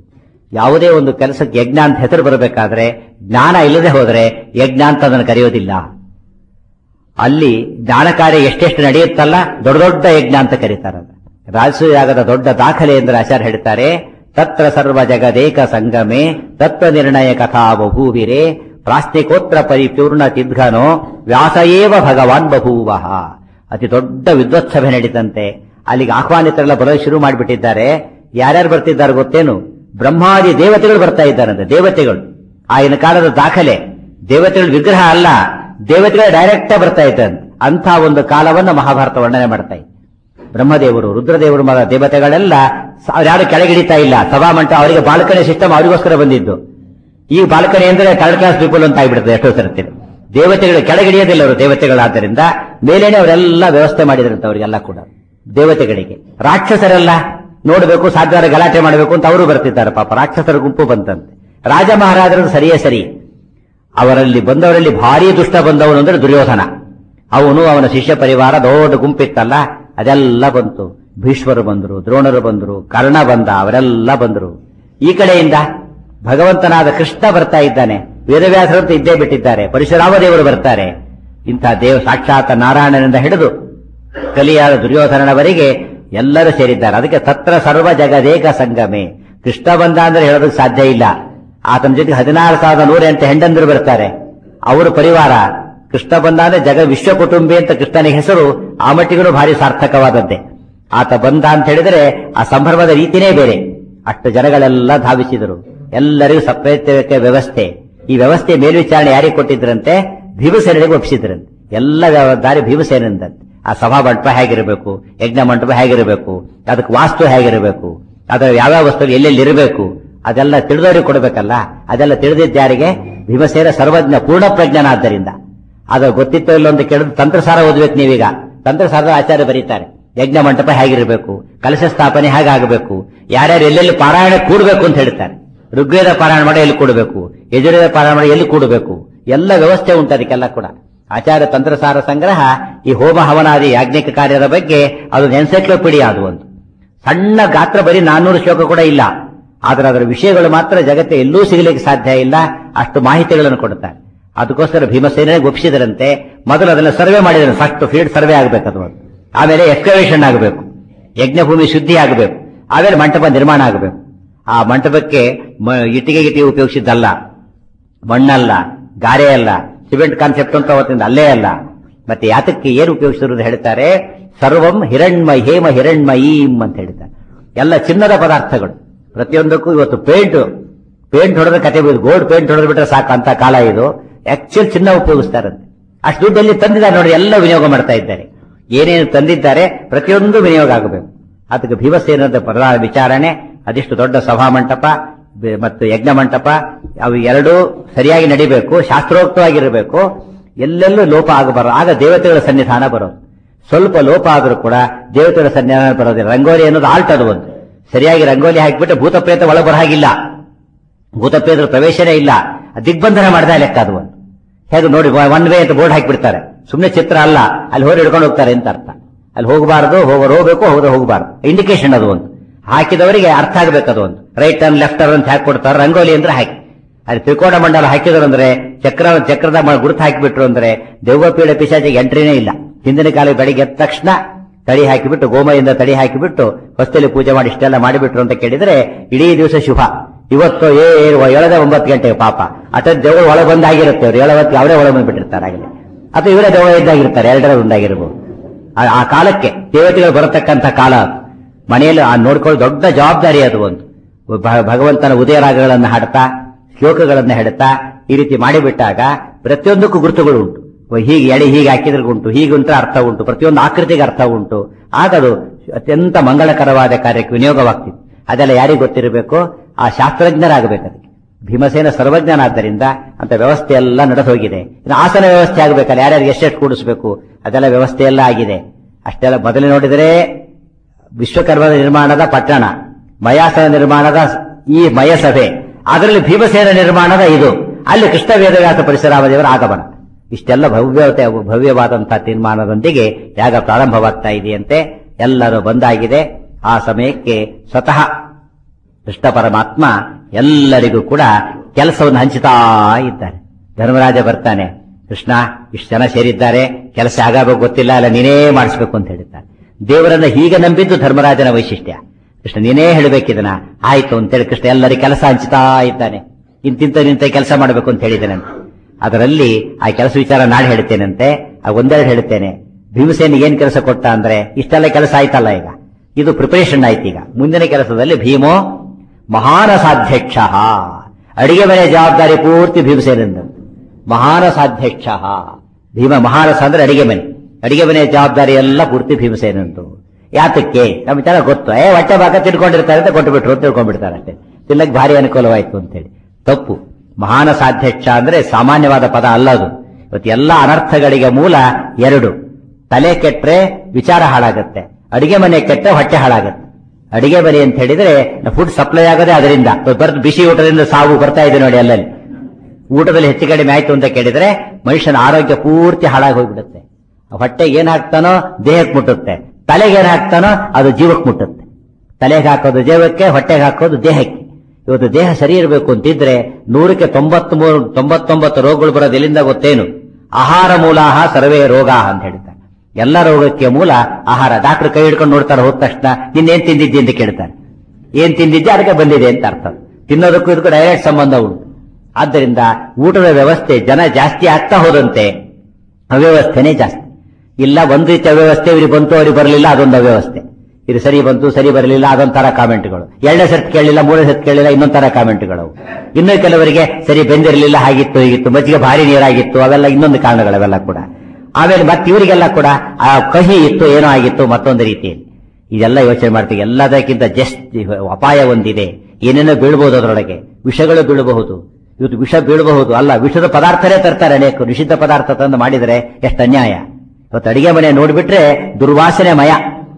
ಯಾವುದೇ ಒಂದು ಕೆಲಸಕ್ಕೆ ಯಜ್ಞ ಅಂತ ಹೆಸರು ಬರಬೇಕಾದ್ರೆ ಜ್ಞಾನ ಇಲ್ಲದೆ ಹೋದರೆ ಯಜ್ಞ ಅಂತ ಅದನ್ನು ಕರೆಯೋದಿಲ್ಲ ಅಲ್ಲಿ ಜ್ಞಾನ ಕಾರ್ಯ ಎಷ್ಟೆಷ್ಟು ನಡೆಯುತ್ತಲ್ಲ ದೊಡ್ಡ ದೊಡ್ಡ ಯಜ್ಞ ಅಂತ ಕರೀತಾರೆ ರಾಜಸೂಯಾಗದ ದೊಡ್ಡ ದಾಖಲೆ ಎಂದರೆ ಆಚಾರ್ಯ ಹೇಳ್ತಾರೆ ತತ್ರ ಸರ್ವ ಜಗದೇಕ ಸಂಗಮೆ ತತ್ವ ನಿರ್ಣಯ ಕಥಾ ಬಭೂವಿರೆ ಪ್ರಾಸ್ತಿಕೋತ್ರ ಪರಿಪೂರ್ಣ ತಿದ್ಘನೋ ವ್ಯಾಸಯೇವ ಭಗವಾನ್ ಬಭೂವ ಅತಿ ದೊಡ್ಡ ವಿದ್ವತ್ಸಭೆ ನಡೀತಂತೆ ಅಲ್ಲಿಗೆ ಆಹ್ವಾನಿತರೆಲ್ಲ ಬರೋದು ಶುರು ಮಾಡಿಬಿಟ್ಟಿದ್ದಾರೆ ಯಾರ್ಯಾರು ಬರ್ತಿದ್ದಾರೆ ಗೊತ್ತೇನು ಬ್ರಹ್ಮಾದಿ ದೇವತೆಗಳು ಬರ್ತಾ ಇದ್ದಾರಂತೆ ದೇವತೆಗಳು ಆಗಿನ ಕಾಲದ ದಾಖಲೆ ದೇವತೆಗಳ ವಿಗ್ರಹ ಅಲ್ಲ ದೇವತೆಗಳು ಡೈರೆಕ್ಟ್ ಬರ್ತಾ ಇದ್ದಂತೆ ಅಂಥ ಒಂದು ಕಾಲವನ್ನು ಮಹಾಭಾರತ ವರ್ಣನೆ ಮಾಡ್ತಾ ಇದೆ ಬ್ರಹ್ಮದೇವರು ರುದ್ರದೇವರು ಮಗ ದೇವತೆಗಳೆಲ್ಲ ಯಾರು ಕೆಳಗಿಡಿತಾ ಇಲ್ಲ ಸಭಾಮಂಟ ಅವರಿಗೆ ಬಾಲ್ಕನಿ ಸಿಸ್ಟಮ್ ಅವರಿಗೋಸ್ಕರ ಬಂದಿದ್ದು ಈ ಬಾಲ್ಕನಿ ಅಂದ್ರೆ ಥರ್ಡ್ ಕ್ಲಾಸ್ ಪೀಪಲ್ ಅಂತ ಆಗ್ಬಿಡುತ್ತೆ ಎಷ್ಟೋ ಸರ್ತಿ ದೇವತೆಗಳು ಕೆಳಗಿಡಿಯೋದಿಲ್ಲ ಅವರು ದೇವತೆಗಳಾದ್ದರಿಂದ ಮೇಲೇನೆ ಅವರೆಲ್ಲ ವ್ಯವಸ್ಥೆ ಮಾಡಿದ್ರಂತೆ ಅವರಿಗೆಲ್ಲ ಕೂಡ ದೇವತೆಗಳಿಗೆ ರಾಕ್ಷಸರೆಲ್ಲ ನೋಡಬೇಕು ಸಾಧ್ಯವಾದ ಗಲಾಟೆ ಮಾಡಬೇಕು ಅಂತ ಅವರು ಬರ್ತಿದ್ದಾರೆ ಪಾಪ ರಾಕ್ಷಸರ ಗುಂಪು ಬಂತಂತೆ ರಾಜ ಮಹಾರಾಜರದ್ದು ಸರಿಯೇ ಸರಿ ಅವರಲ್ಲಿ ಬಂದವರಲ್ಲಿ ಭಾರಿ ದುಷ್ಟ ಬಂದವನು ಅಂದ್ರೆ ದುರ್ಯೋಧನ ಅವನು ಅವನ ಶಿಷ್ಯ ಪರಿವಾರ ದೊಡ್ಡ ಗುಂಪಿತ್ತಲ್ಲ ಅದೆಲ್ಲ ಬಂತು ಭೀಷ್ಮರು ಬಂದರು ದ್ರೋಣರು ಬಂದರು ಕರ್ಣ ಬಂದ ಅವರೆಲ್ಲ ಬಂದರು ಈ ಕಡೆಯಿಂದ ಭಗವಂತನಾದ ಕೃಷ್ಣ ಬರ್ತಾ ಇದ್ದಾನೆ ವೇದವ್ಯಾಸರಂತ ಇದ್ದೇ ಬಿಟ್ಟಿದ್ದಾರೆ ಪರಶುರಾಮ ದೇವರು ಬರ್ತಾರೆ ಇಂಥ ದೇವ ಸಾಕ್ಷಾತ್ ನಾರಾಯಣನಿಂದ ಹಿಡಿದು ಕಲಿಯಾದ ದುರ್ಯೋಧನನವರೆಗೆ ಎಲ್ಲರೂ ಸೇರಿದ್ದಾರೆ ಅದಕ್ಕೆ ತತ್ರ ಸರ್ವ ಜಗದೇಕ ಸಂಗಮೆ ಕೃಷ್ಣ ಬಂದ ಅಂದ್ರೆ ಹೇಳೋದಕ್ಕೆ ಸಾಧ್ಯ ಇಲ್ಲ ಆತನ ಜೊತೆ ಹದಿನಾರು ಸಾವಿರದ ನೂರ ಎಂಟು ಹೆಂಡಂದರು ಬರ್ತಾರೆ ಅವರ ಪರಿವಾರ ಕೃಷ್ಣ ಬಂದ ಅಂದ್ರೆ ಜಗ ವಿಶ್ವ ಕುಟುಂಬಿ ಅಂತ ಕೃಷ್ಣನಿಗೆ ಹೆಸರು ಆ ಮಟ್ಟಿಗೂ ಭಾರಿ ಸಾರ್ಥಕವಾದದ್ದೇ ಆತ ಬಂದ ಅಂತ ಹೇಳಿದರೆ ಆ ಸಂಭ್ರಮದ ರೀತಿನೇ ಬೇರೆ ಅಷ್ಟು ಜನಗಳೆಲ್ಲ ಧಾವಿಸಿದರು ಎಲ್ಲರಿಗೂ ಸಪ್ರೇತ ವ್ಯವಸ್ಥೆ ಈ ವ್ಯವಸ್ಥೆ ಮೇಲ್ವಿಚಾರಣೆ ಯಾರಿಗೆ ಕೊಟ್ಟಿದ್ರಂತೆ ಭೀಮಸೇನಿಗೆ ಒಪ್ಪಿಸಿದ್ರಂತೆ ಎಲ್ಲ ದಾರಿ ಭೀಮಸೇನಂದಂತೆ ಆ ಸಭಾ ಮಂಟಪ ಹೇಗಿರಬೇಕು ಯಜ್ಞ ಮಂಟಪ ಹೇಗಿರಬೇಕು ಅದಕ್ಕೆ ವಾಸ್ತು ಹೇಗಿರಬೇಕು ಅದರ ಯಾವ್ಯಾವ ವಸ್ತು ಎಲ್ಲೆಲ್ಲಿ ಇರಬೇಕು ಅದೆಲ್ಲ ತಿಳಿದವರಿಗೆ ಕೊಡಬೇಕಲ್ಲ ಅದೆಲ್ಲ ತಿಳಿದಿದ್ದ ಯಾರಿಗೆ ಭೀಮಸೇನ ಸರ್ವಜ್ಞ ಪೂರ್ಣ ಪ್ರಜ್ಞನಾದ್ದರಿಂದ ಅದು ಗೊತ್ತಿತ್ತೋ ಇಲ್ಲೋ ಅಂತ ಕೇಳಿದ್ರೆ ತಂತ್ರಸಾರ ಓದ್ಬೇಕು ನೀವೀಗ ತಂತ್ರಸಾರದ ಆಚಾರ್ಯ ಬರೀತಾರೆ ಯಜ್ಞ ಮಂಟಪ ಹೇಗಿರಬೇಕು ಕಲಶ ಸ್ಥಾಪನೆ ಹೇಗಾಗಬೇಕು ಯಾರ್ಯಾರು ಎಲ್ಲೆಲ್ಲಿ ಪಾರಾಯಣ ಕೂಡಬೇಕು ಅಂತ ಹೇಳ್ತಾರೆ ಋಗ್ವೇದ ಪಾರಾಯಣ ಮಾಡಿ ಎಲ್ಲಿ ಕೂಡಬೇಕು ಯಜುರ್ವೇದ ಪಾರಾಯಣ ಮಾಡಿ ಎಲ್ಲಿ ಕೂಡಬೇಕು ಎಲ್ಲ ವ್ಯವಸ್ಥೆ ಉಂಟು ಅದಕ್ಕೆಲ್ಲ ಕೂಡ ಆಚಾರ್ಯ ತಂತ್ರಸಾರ ಸಂಗ್ರಹ ಈ ಹೋಮ ಹವನಾದಿ ಯಾಜ್ಞಿಕ ಕಾರ್ಯದ ಬಗ್ಗೆ ಅದು ಎನ್ಸೈಕ್ಲೋಪೀಡಿಯಾ ಅದು ಒಂದು ಸಣ್ಣ ಗಾತ್ರ ಬರೀ ನಾನ್ನೂರು ಶ್ಲೋಕ ಕೂಡ ಇಲ್ಲ ಆದ್ರೆ ಅದರ ವಿಷಯಗಳು ಮಾತ್ರ ಜಗತ್ತೆ ಎಲ್ಲೂ ಸಿಗಲಿಕ್ಕೆ ಸಾಧ್ಯ ಇಲ್ಲ ಅಷ್ಟು ಮಾಹಿತಿಗಳನ್ನು ಕೊಡುತ್ತಾರೆ ಅದಕ್ಕೋಸ್ಕರ ಭೀಮಸೇನೆ ಒಪ್ಪಿಸಿದರಂತೆ ಮೊದಲು ಅದನ್ನ ಸರ್ವೆ ಮಾಡಿದ್ರೆ ಫಸ್ಟ್ ಫೀಲ್ಡ್ ಸರ್ವೆ ಆಗಬೇಕು ಅದು ಒಂದು. ಆಮೇಲೆ ಎಕ್ಸ್ಕವೇಷನ್ ಆಗಬೇಕು ಯಜ್ಞಭೂಮಿ ಶುದ್ಧಿ ಆಗಬೇಕು ಆಮೇಲೆ ಮಂಟಪ ನಿರ್ಮಾಣ ಆಗಬೇಕು ಆ ಮಂಟಪಕ್ಕೆ ಮ- ಇಟ್ಟಿಗೆ ಗಿಟ್ಟಿಗೆ ಉಪಯೋಗಿಸಿದ್ದಲ್ಲ ಮಣ್ಣಲ್ಲ ಗಾರೆ ಅಲ್ಲ ಸಿಮೆಂಟ್ ಕಾನ್ಸೆಪ್ಟ್ ಅಂತ ಅವತ್ತಿಂದ ಅಲ್ಲೇ ಅಲ್ಲ ಮತ್ತೆ ಯಾತಕ್ಕೆ ಏನು ಉಪಯೋಗಿಸಿದ್ರು ಹೇಳ್ತಾರೆ ಸರ್ವಂ ಹಿರಣ್ಮಯ ಹೇಮ ಹಿರಣ್ಮಯೀಂ ಅಂತ ಹೇಳ್ತಾರೆ ಎಲ್ಲ ಚಿನ್ನದ ಪದಾರ್ಥಗಳು ಪ್ರತಿಯೊಂದಕ್ಕೂ ಇವತ್ತು ಪೇಂಟ್ ಪೇಂಟ್ ಹೊಡೆದ್ರೆ ಕತೆ ಬಿದ್ದು ಗೋಲ್ಡ್ ಪೇಂಟ್ ಹೊಡೆದು ಬಿಟ್ರೆ ಸಾಕಂತ ಕಾಲ ಇದು ಆಕ್ಚುಲ್ ಚಿನ್ನ ಉಪಯೋಗಿಸ್ತಾರಂತೆ ಅಷ್ಟು ದುಡ್ಡು ಎಲ್ಲಿ ತಂದಿದ್ದಾರೆ ನೋಡಿ ಎಲ್ಲ ವಿನಿಯೋಗ ಮಾಡ್ತಾ ಇದ್ದಾರೆ ಏನೇನು ತಂದಿದ್ದಾರೆ ಪ್ರತಿಯೊಂದು ವಿನಿಯೋಗ ಆಗಬೇಕು ಅದಕ್ಕೆ ಭೀಮಸೇನದ ಪ್ರಧಾನ ವಿಚಾರಣೆ ಅದೆಷ್ಟು ದೊಡ್ಡ ಸಭಾ ಮಂಟಪ ಬೆ- ಮತ್ತು ಯಜ್ಞ ಮಂಟಪ ಅವು ಎರಡೂ ಸರಿಯಾಗಿ ನಡಿಬೇಕು ಶಾಸ್ತ್ರೋಕ್ತವಾಗಿರಬೇಕು ಎಲ್ಲೆಲ್ಲೂ ಲೋಪ ಆಗಬಾರದು ಆಗ ದೇವತೆಗಳ ಸನ್ನಿಧಾನ ಬರೋದು ಸ್ವಲ್ಪ ಲೋಪ ಆದರೂ ಕೂಡ ದೇವತೆಗಳ ಸನ್ನಿಧಾನ ಬರೋದಿಲ್ಲ ರಂಗೋಲಿ ಅನ್ನೋದು ಆಲ್ಟ್ ಅದು ಒಂದು ಸರಿಯಾಗಿ ರಂಗೋಲಿ ಹಾಕಿಬಿಟ್ಟು ಭೂತ ಪ್ರೇತ ಒಳ ಬರ ಹಾಗಿಲ್ಲ ಭೂತ ಪ್ರೇತರ ಪ್ರವೇಶನೇ ಇಲ್ಲ ದಿಗ್ಬಂಧನ ಮಾಡಿದ ಲೆಕ್ಕ ಅದು ಒಂದು ಹೇಗೆ ನೋಡಿ ಒನ್ ವೇ ಅಂತ ಬೋರ್ಡ್ ಹಾಕಿಬಿಡ್ತಾರೆ ಸುಮ್ಮನೆ ಚಿತ್ರ ಅಲ್ಲ ಅಲ್ಲಿ ಹೋಗಿ ಹಿಡ್ಕೊಂಡು ಹೋಗ್ತಾರೆ ಅಂತ ಅರ್ಥ ಅಲ್ಲಿ ಹೋಗಬಾರದು ಹೋಗೋರು ಹೋಗ್ಬೇಕು ಹೋಗೋದು ಹೋಗಬಾರದು ಇಂಡಿಕೇಶನ್ ಅದು ಒಂದು ಹಾಕಿದವರಿಗೆ ಅರ್ಥ ಆಗಬೇಕು ಅದು ಒಂದು ರೈಟ್ ಟರ್ನ್ ಲೆಫ್ಟ್ ಟರ್ನ್ ಅಂತ ಹಾಕಿ ಕೊಡ್ತಾರೆ ರಂಗೋಲಿ ಅಂದ್ರೆ ಹಾಕಿ ಅಲ್ಲಿ ತ್ರಿಕೋಣ ಮಂಡಲ ಹಾಕಿದ್ರು ಅಂದ್ರೆ ಚಕ್ರ ಚಕ್ರದ ಮ- ಗುರುತು ಹಾಕಿಬಿಟ್ರು ಅಂದ್ರೆ ದೆವ್ವಪೀಡ ಪಿಶಾಚಿಗೆ ಎಂಟ್ರಿನೇ ಇಲ್ಲ ಹಿಂದಿನ ಕಾಲ ಬೆಳಿಗ್ಗೆ ಎದ್ದ ತಕ್ಷಣ ತಡಿ ಹಾಕಿಬಿಟ್ಟು ಗೋಮಯಿಂದ ತಡಿ ಹಾಕಿಬಿಟ್ಟು ಹೊಸ್ತಲ್ಲಿ ಪೂಜೆ ಮಾಡಿ ಇಷ್ಟೆಲ್ಲ ಮಾಡಿಬಿಟ್ರು ಅಂತ ಕೇಳಿದ್ರೆ ಇಡೀ ದಿವಸ ಶುಭ ಇವತ್ತು ಏ ಏಳದ ಒಂಬತ್ತು ಗಂಟೆ ಪಾಪ ಅಟ ದೇವರು ಒಳ ಬಂದಾಗಿರುತ್ತೆ ಅವ್ರು ಏಳವತ್ತು ಅವರೇ ಒಳ ಬಂದ್ಬಿಟ್ಟಿರ್ತಾರೆ ಆಗಲೇ ಅಥವಾ ಇವರೇ ದೇವ ಇದ್ದಾಗಿರ್ತಾರೆ ಎರಡರ ಒಂದಾಗಿರ್ಬೋದು ಆ- ಆ ಕಾಲಕ್ಕೆ ದೇವತೆಗಳು ಬರತಕ್ಕಂಥ ಕಾಲ ಅದು. ಮನೆಯಲ್ಲಿ ಆ ನೋಡ್ಕೊಳ್ಳೋ ದೊಡ್ಡ ಜವಾಬ್ದಾರಿ ಅದು ಒಂದು ಭ- ಭಗವಂತನ ಉದಯ ರಾಗಗಳನ್ನು ಹಾಡ್ತಾ ಶ್ಲೋಕಗಳನ್ನು ಹೇಳ್ತಾ ಈ ರೀತಿ ಮಾಡಿಬಿಟ್ಟಾಗ ಪ್ರತಿಯೊಂದಕ್ಕೂ ಗುರುತುಗಳು ಉಂಟು ಓ, ಹೀಗೆ ಎಡೆ ಹೀಗೆ ಹಾಕಿದ್ರೆ ಉಂಟು ಹೀಗುಂಟ ಅರ್ಥ ಉಂಟು ಪ್ರತಿಯೊಂದು ಆಕೃತಿಗೆ ಅರ್ಥ ಉಂಟು ಆಗ ಅದು ಅತ್ಯಂತ ಮಂಗಳಕರವಾದ ಕಾರ್ಯಕ್ಕೆ ವಿನಿಯೋಗವಾಗ್ತಿತ್ತು ಅದೆಲ್ಲ ಯಾರಿಗೆ ಗೊತ್ತಿರಬೇಕು ಆ ಶಾಸ್ತ್ರಜ್ಞರಾಗಬೇಕು ಅದಕ್ಕೆ ಭೀಮಸೇನ ಸರ್ವಜ್ಞನಾದ್ದರಿಂದ ಅಂತ ವ್ಯವಸ್ಥೆ ಎಲ್ಲ ನಡೆದೋಗಿದೆ ಇನ್ನು ಆಸನ ವ್ಯವಸ್ಥೆ ಆಗಬೇಕಲ್ಲ ಯಾರ್ಯಾರಿಗೆ ಎಷ್ಟೆಷ್ಟು ಕೂಡಿಸ್ಬೇಕು ಅದೆಲ್ಲ ವ್ಯವಸ್ಥೆ ಎಲ್ಲ ಆಗಿದೆ ಅಷ್ಟೆಲ್ಲ ಮೊದಲು ನೋಡಿದರೆ ವಿಶ್ವಕರ್ಮದ ನಿರ್ಮಾಣದ ಪಟ್ಟಣ ಮಯಾಸನ ನಿರ್ಮಾಣದ ಈ ಮಯಸಭೆ ಅದರಲ್ಲಿ ಭೀಮಸೇನ ನಿರ್ಮಾಣದ ಇದು ಅಲ್ಲಿ ಕೃಷ್ಣ ವೇದವ್ಯಾಸ ಪರಿಸರಾಮದೇವರ ಆಗಮನ ಇಷ್ಟೆಲ್ಲ ಭವ್ಯತೆ ಭವ್ಯವಾದಂತಹ ತೀರ್ಮಾನದೊಂದಿಗೆ ಯಾಗ ಪ್ರಾರಂಭವಾಗ್ತಾ ಇದೆಯಂತೆ ಎಲ್ಲರೂ ಬಂದಾಗಿದೆ ಆ ಸಮಯಕ್ಕೆ ಸ್ವತಃ ಕೃಷ್ಣ ಪರಮಾತ್ಮ ಎಲ್ಲರಿಗೂ ಕೂಡ ಕೆಲಸವನ್ನು ಹಂಚುತ್ತಾ ಇದ್ದಾರೆ ಧರ್ಮರಾಜ ಬರ್ತಾನೆ ಕೃಷ್ಣ ಇಷ್ಟು ಜನ ಸೇರಿದ್ದಾರೆ ಕೆಲಸ ಆಗಬೇಕು ಗೊತ್ತಿಲ್ಲ ಅಲ್ಲ ನೀನೇ ಮಾಡಿಸ್ಬೇಕು ಅಂತ ಹೇಳಿದ್ದಾರೆ ದೇವರನ್ನ ಹೀಗೆ ನಂಬಿದ್ದು ಧರ್ಮರಾಜನ ವೈಶಿಷ್ಟ್ಯ ಕೃಷ್ಣ ನೀನೇ ಹೇಳಬೇಕಿದನ ಆಯ್ತು ಅಂತೇಳಿ ಕೃಷ್ಣ ಎಲ್ಲರಿಗೆ ಕೆಲಸ ಹಂಚುತ್ತಾ ಇದ್ದಾನೆ ಇಂತಿಂತ ನಿಂತ ಕೆಲಸ ಮಾಡಬೇಕು ಅಂತ ಹೇಳಿದ್ದೇನಂತೆ ಅದರಲ್ಲಿ ಆ ಕೆಲಸ ವಿಚಾರ ನಾಳೆ ಹೇಳ್ತೇನಂತೆ ಆ ಒಂದೆರಡು ಹೇಳ್ತೇನೆ ಭೀಮಸೇನ ಏನ್ ಕೆಲಸ ಕೊಟ್ಟ ಅಂದ್ರೆ ಇಷ್ಟೆಲ್ಲ ಕೆಲಸ ಆಯ್ತಲ್ಲ ಈಗ ಇದು ಪ್ರಿಪರೇಷನ್ ಆಯ್ತು ಈಗ ಮುಂದಿನ ಕೆಲಸದಲ್ಲಿ ಭೀಮೋ ಮಹಾನಸಾಧ್ಯಕ್ಷ ಅಡಿಗೆ ಮನೆ ಜವಾಬ್ದಾರಿ ಪೂರ್ತಿ ಭೀಮಸೇನಂದ ಮಹಾನಸಾಧ್ಯಕ್ಷ ಭೀಮ ಮಹಾರಸ ಅಂದ್ರೆ ಅಡಿಗೆ ಮನೆ ಅಡಿಗೆ ಮನೆ ಜವಾಬ್ದಾರಿ ಎಲ್ಲ ಪೂರ್ತಿ ಭೀಮಸೇನಂದು ಯಾತಕ್ಕೆ ನಮ್ಗೆ ಚೆನ್ನಾಗಿ ಗೊತ್ತು ಏ ಹೊಟ್ಟೆ ಭಾಗ ತಿಳ್ಕೊಂಡಿರ್ತಾರೆ ಅಂತ ಕೊಟ್ಟು ಬಿಟ್ರು ಅಂತ ತಿಳ್ಕೊಂಡ್ಬಿಡ್ತಾರೆ ಅಷ್ಟೇ ತಿನ್ನಕ್ ಭಾರಿ ಅನುಕೂಲವಾಯ್ತು ಅಂತೇಳಿ ತಪ್ಪು ಮಹಾನಸಾಧ್ಯಕ್ಷ ಅಂದ್ರೆ ಸಾಮಾನ್ಯವಾದ ಪದ ಅಲ್ಲದು ಇವತ್ತು ಎಲ್ಲ ಅನರ್ಥಗಳಿಗೆ ಮೂಲ ಎರಡು ತಲೆ ಕೆಟ್ರೆ ವಿಚಾರ ಹಾಳಾಗತ್ತೆ ಅಡಿಗೆ ಮನೆ ಕೆಟ್ರೆ ಹೊಟ್ಟೆ ಹಾಳಾಗತ್ತೆ ಅಡಿಗೆ ಮನೆ ಅಂತ ಹೇಳಿದ್ರೆ ಫುಡ್ ಸಪ್ಲೈ ಆಗೋದೇ ಅದರಿಂದ ಬರ್ದು ಬಿಸಿ ಊಟದಿಂದ ಸಾವು ಬರ್ತಾ ಇದೆ ನೋಡಿ ಅಲ್ಲಲ್ಲಿ ಊಟದಲ್ಲಿ ಹೆಚ್ಚು ಕಡಿಮೆ ಆಯ್ತು ಅಂತ ಕೇಳಿದ್ರೆ ಮನುಷ್ಯನ ಆರೋಗ್ಯ ಪೂರ್ತಿ ಹಾಳಾಗಿ ಹೋಗ್ಬಿಡುತ್ತೆ ಹೊಟ್ಟೆಗೆ ಏನ್ ಹಾಕ್ತಾನೋ ದೇಹಕ್ಕೆ ಮುಟ್ಟುತ್ತೆ ತಲೆಗೆ ಏನ್ ಹಾಕ್ತಾನೋ ಅದು ಜೀವಕ್ಕೆ ಮುಟ್ಟುತ್ತೆ ತಲೆಗೆ ಹಾಕೋದು ಜೀವಕ್ಕೆ ಹೊಟ್ಟೆಗೆ ಹಾಕೋದು ದೇಹಕ್ಕೆ ಇವತ್ತು ದೇಹ ಸರಿ ಇರಬೇಕು ಅಂತಿದ್ರೆ ನೂರಕ್ಕೆ ತೊಂಬತ್ ಮೂರು ತೊಂಬತ್ತೊಂಬತ್ತು ರೋಗಗಳು ಬರೋದು ಎಲ್ಲಿಂದ ಗೊತ್ತೇನು ಆಹಾರ ಮೂಲಾಹ ಸರ್ವೇ ರೋಗ ಅಂತ ಹೇಳ್ತಾರೆ ಎಲ್ಲ ರೋಗಕ್ಕೆ ಮೂಲ ಆಹಾರ ಡಾಕ್ಟರ್ ಕೈ ಹಿಡ್ಕೊಂಡು ನೋಡ್ತಾರೆ ಹೋದ ತಕ್ಷಣ ನಿನ್ನೇನ್ ತಿಂದಿದ್ದಿ ಅಂತ ಕೇಳ್ತಾರೆ ಏನ್ ತಿಂದಿದ್ದೆ ಅದಕ್ಕೆ ಬಂದಿದೆ ಅಂತ ಅರ್ಥ ತಿನ್ನೋದಕ್ಕೂ ಇದಕ್ಕೂ ಡೈರೆಕ್ಟ್ ಸಂಬಂಧ ಉಂಟು ಆದ್ದರಿಂದ ಊಟದ ವ್ಯವಸ್ಥೆ ಜನ ಜಾಸ್ತಿ ಆಗ್ತಾ ಹೋದಂತೆ ಅವ್ಯವಸ್ಥೆನೇ ಜಾಸ್ತಿ ಇಲ್ಲ ಒಂದು ರೀತಿಯ ವ್ಯವಸ್ಥೆ ಇವ್ರಿಗೆ ಬಂತು ಅವ್ರಿಗೆ ಬರಲಿಲ್ಲ ಅದೊಂದು ಅವ್ಯವಸ್ಥೆ ಇದು ಸರಿ ಬಂತು ಸರಿ ಬರಲಿಲ್ಲ ಅದೊಂಥರ ಕಾಮೆಂಟ್ಗಳು ಎರಡನೇ ಸರ್ತಿ ಕೇಳಲಿಲ್ಲ ಮೂರನೇ ಸರ್ತಿ ಕೇಳಲಿಲ್ಲ ಇನ್ನೊಂಥರ ಕಾಮೆಂಟ್ಗಳು ಇನ್ನು ಕೆಲವರಿಗೆ ಸರಿ ಬೆಂದಿರಲಿಲ್ಲ ಹಾಗಿತ್ತು ಹೀಗಿತ್ತು ಮಜ್ಜಿಗೆ ಭಾರಿ ನೀರಾಗಿತ್ತು ಅವೆಲ್ಲ ಇನ್ನೊಂದು ಕಾರಣಗಳು ಅವೆಲ್ಲ ಕೂಡ ಆಮೇಲೆ ಮತ್ತೆ ಇವರಿಗೆಲ್ಲ ಕೂಡ ಆ ಕಹಿ ಇತ್ತು ಏನೋ ಆಗಿತ್ತು ಮತ್ತೊಂದು ರೀತಿಯಲ್ಲಿ ಇದೆಲ್ಲ ಯೋಚನೆ ಮಾಡ್ತೀವಿ ಎಲ್ಲದಕ್ಕಿಂತ ಜಸ್ಟ್ ಅಪಾಯ ಒಂದಿದೆ ಏನೇನೋ ಬೀಳ್ಬಹುದು ಅದರೊಳಗೆ ವಿಷಗಳು ಬೀಳಬಹುದು ಇವತ್ತು ವಿಷ ಬೀಳಬಹುದು ಅಲ್ಲ ವಿಷದ ಪದಾರ್ಥನೇ ತರ್ತಾರೆ ಅನೇಕರು ನಿಷಿದ್ಧ ಪದಾರ್ಥ ತಂದು ಮಾಡಿದರೆ ಎಷ್ಟು ಅನ್ಯಾಯ ಇವತ್ತು ಅಡಿಗೆ ಮನೆ ನೋಡ್ಬಿಟ್ರೆ ದುರ್ವಾಸನೆ ಮಯ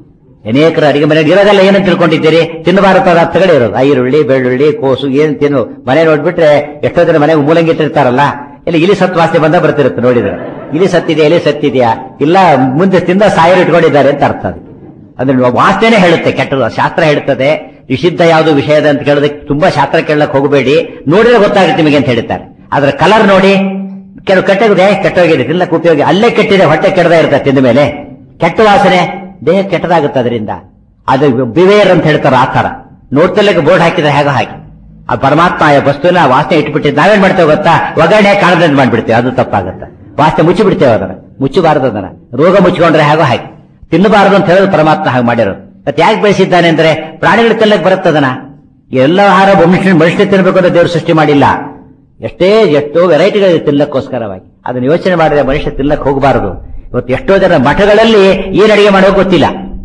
ಅನೇಕರು ಅಡಿಗೆ ಮನೆ ಇರೋದೆಲ್ಲ ಏನಂತ ತಿಳ್ಕೊಂಡಿದ್ದೀರಿ ತಿನ್ನಬಾರ ಪದಾರ್ಥಗಳೇ ಇರೋದು ಈರುಳ್ಳಿ ಬೆಳ್ಳುಳ್ಳಿ ಕೋಸು ಏನ್ ತಿನ್ನು ಮನೆ ನೋಡ್ಬಿಟ್ರೆ ಎಷ್ಟೋ ಜನ ಮನೆಗೆ ಮೂಲಂಗಿ ಇಟ್ಟಿರ್ತಾರಲ್ಲ ಇಲ್ಲಿ ಇಲಿ ಸತ್ ವಾಸನೆ ಬಂದ ಬರ್ತಿರುತ್ತೆ ನೋಡಿದ್ರೆ ಇಲಿ ಸತ್ತಿದೆಯಾ ಇಲಿ ಸತ್ತಿದೆಯಾ ಇಲ್ಲ ಮುಂದೆ ತಿಂದ ಸಾಯರು ಇಟ್ಕೊಂಡಿದ್ದಾರೆ ಅಂತ ಅರ್ಥ ಅದು ಅಂದ್ರೆ ವಾಸನೆ ಹೇಳುತ್ತೆ ಕೆಟ್ಟದು ಶಾಸ್ತ್ರ ಹೇಳುತ್ತದೆ ನಿಷಿದ್ಧ ಯಾವುದು ವಿಷಯದ ಅಂತ ಕೇಳೋದಕ್ಕೆ ತುಂಬಾ ಶಾಸ್ತ್ರ ಕೇಳಕ್ ಹೋಗಬೇಡಿ ನೋಡಿದ್ರೆ ಗೊತ್ತಾಗುತ್ತೆ ನಿಮಗೆ ಅಂತ ಹೇಳ್ತಾರೆ ಆದ್ರೆ ಕಲರ್ ನೋಡಿ ಕೆಲವು ಕೆಟ್ಟೋಗಿದೆ ಕೆಟ್ಟೋಗಿದೆ ತಿನ್ನಕ್ ಉಪಯೋಗ ಅಲ್ಲೇ ಕೆಟ್ಟಿದೆ ಹೊಟ್ಟೆ ಕೆಡದ ಇರುತ್ತೆ ತಿಂದ ಮೇಲೆ ಕೆಟ್ಟ ವಾಸನೆ ದೇಹ ಕೆಟ್ಟದಾಗುತ್ತೆ ಅದರಿಂದ ಅದು ಬಿವೇರ್ ಅಂತ ಹೇಳ್ತಾರೆ ಆ ತರ ನೋಡ್ತಿಲ್ಲಕ್ಕೆ ಬೋರ್ಡ್ ಹಾಕಿದ್ರೆ ಹೇಗೋ ಹಾಕಿ ಆ ಪರಮಾತ್ಮ ಆ ವಸ್ತುವಿನ ವಾಸನೆ ಇಟ್ಬಿಟ್ಟಿದ್ದು ನಾವೇನ್ ಮಾಡ್ತೇವೆ ಗೊತ್ತಾ ಒಗ್ಗರಣೆ ಕಾಣದಂತೆ ಮಾಡ್ಬಿಡ್ತೇವೆ ಅದು ತಪ್ಪಾಗುತ್ತೆ ವಾಸನೆ ಮುಚ್ಚಿ ಬಿಡ್ತೇವೆ ಅದನ್ನ ಮುಚ್ಚಬಾರದು ಅದನ್ನ ರೋಗ ಮುಚ್ಕೊಂಡ್ರೆ ಹೇಗೋ ಹಾಕಿ ತಿನ್ನಬಾರದು ಅಂತ ಹೇಳೋದು ಪರಮಾತ್ಮ ಹಾಗೆ ಮಾಡಿರೋದು ಮತ್ತೆ ಯಾಕೆ ಬೆಳೆಸಿದ್ದಾನೆ ಅಂದ್ರೆ ಪ್ರಾಣಿಗಳು ತಿನ್ನಕ್ ಬರುತ್ತದನ ಎಲ್ಲ ಆಹಾರ ಮನುಷ್ಯ ಮನುಷ್ಯ ತಿನ್ನಬೇಕು ಅಂತ ದೇವರು ಸೃಷ್ಟಿ ಮಾಡಿಲ್ಲ ಎಷ್ಟೇ ಎಷ್ಟೋ ವೆರೈಟಿಗಳಿದೆ ತಿನ್ನಕ್ಕೋಸ್ಕರವಾಗಿ ಅದನ್ನ ಯೋಚನೆ ಮಾಡಿದ್ರೆ ಮನುಷ್ಯ ತಿನ್ನಕ್ ಹೋಗಬಾರದು ಇವತ್ತು ಎಷ್ಟೋ ಜನ ಮಠಗಳಲ್ಲಿ ಏನ್ ಅಡಿಗೆ ಮಾಡೋಕೆ ಗೊತ್ತಿಲ್ಲ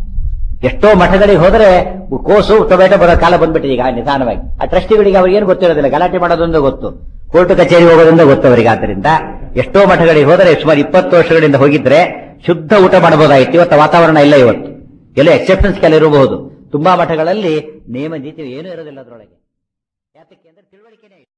ಎಷ್ಟೋ ಮಠಗಳಿಗೆ ಹೋದ್ರೆ ಕೋಸು ಟೊಮೆಟೊ ಬರೋ ಕಾಲ ಬಂದ್ಬಿಟ್ಟಿದೆ ಈಗ ನಿಧಾನವಾಗಿ ಆ ಟ್ರಸ್ಟಿಗಳಿಗೆ ಅವ್ರಿಗೆ ಏನು ಗೊತ್ತಿರೋದಿಲ್ಲ ಗಲಾಟೆ ಮಾಡೋದೊಂದು ಗೊತ್ತು ಕೋರ್ಟ್ ಕಚೇರಿ ಹೋಗೋದ್ರಿಂದ ಗೊತ್ತು ಅವರಿಗೆ ಆದ್ರಿಂದ ಎಷ್ಟೋ ಮಠಗಳಿಗೆ ಹೋದರೆ ಸುಮಾರು ಇಪ್ಪತ್ತು ವರ್ಷಗಳಿಂದ ಹೋಗಿದ್ರೆ ಶುದ್ಧ ಊಟ ಮಾಡಬಹುದಾಗಿತ್ತು ಇವತ್ತು ವಾತಾವರಣ ಇಲ್ಲ ಇವತ್ತು ಎಲ್ಲ ಎಕ್ಸೆಪ್ಷನ್ಸ್ ಕೆಲ ಇರಬಹುದು ತುಂಬಾ ಮಠಗಳಲ್ಲಿ ನೇಮ ನೀತಿ ಏನೂ ಇರೋದಿಲ್ಲ ಅದರೊಳಗೆ ಯಾತಕ್ಕೆ ಅಂದ್ರೆ ತಿಳುವಳಿಕೆನೇ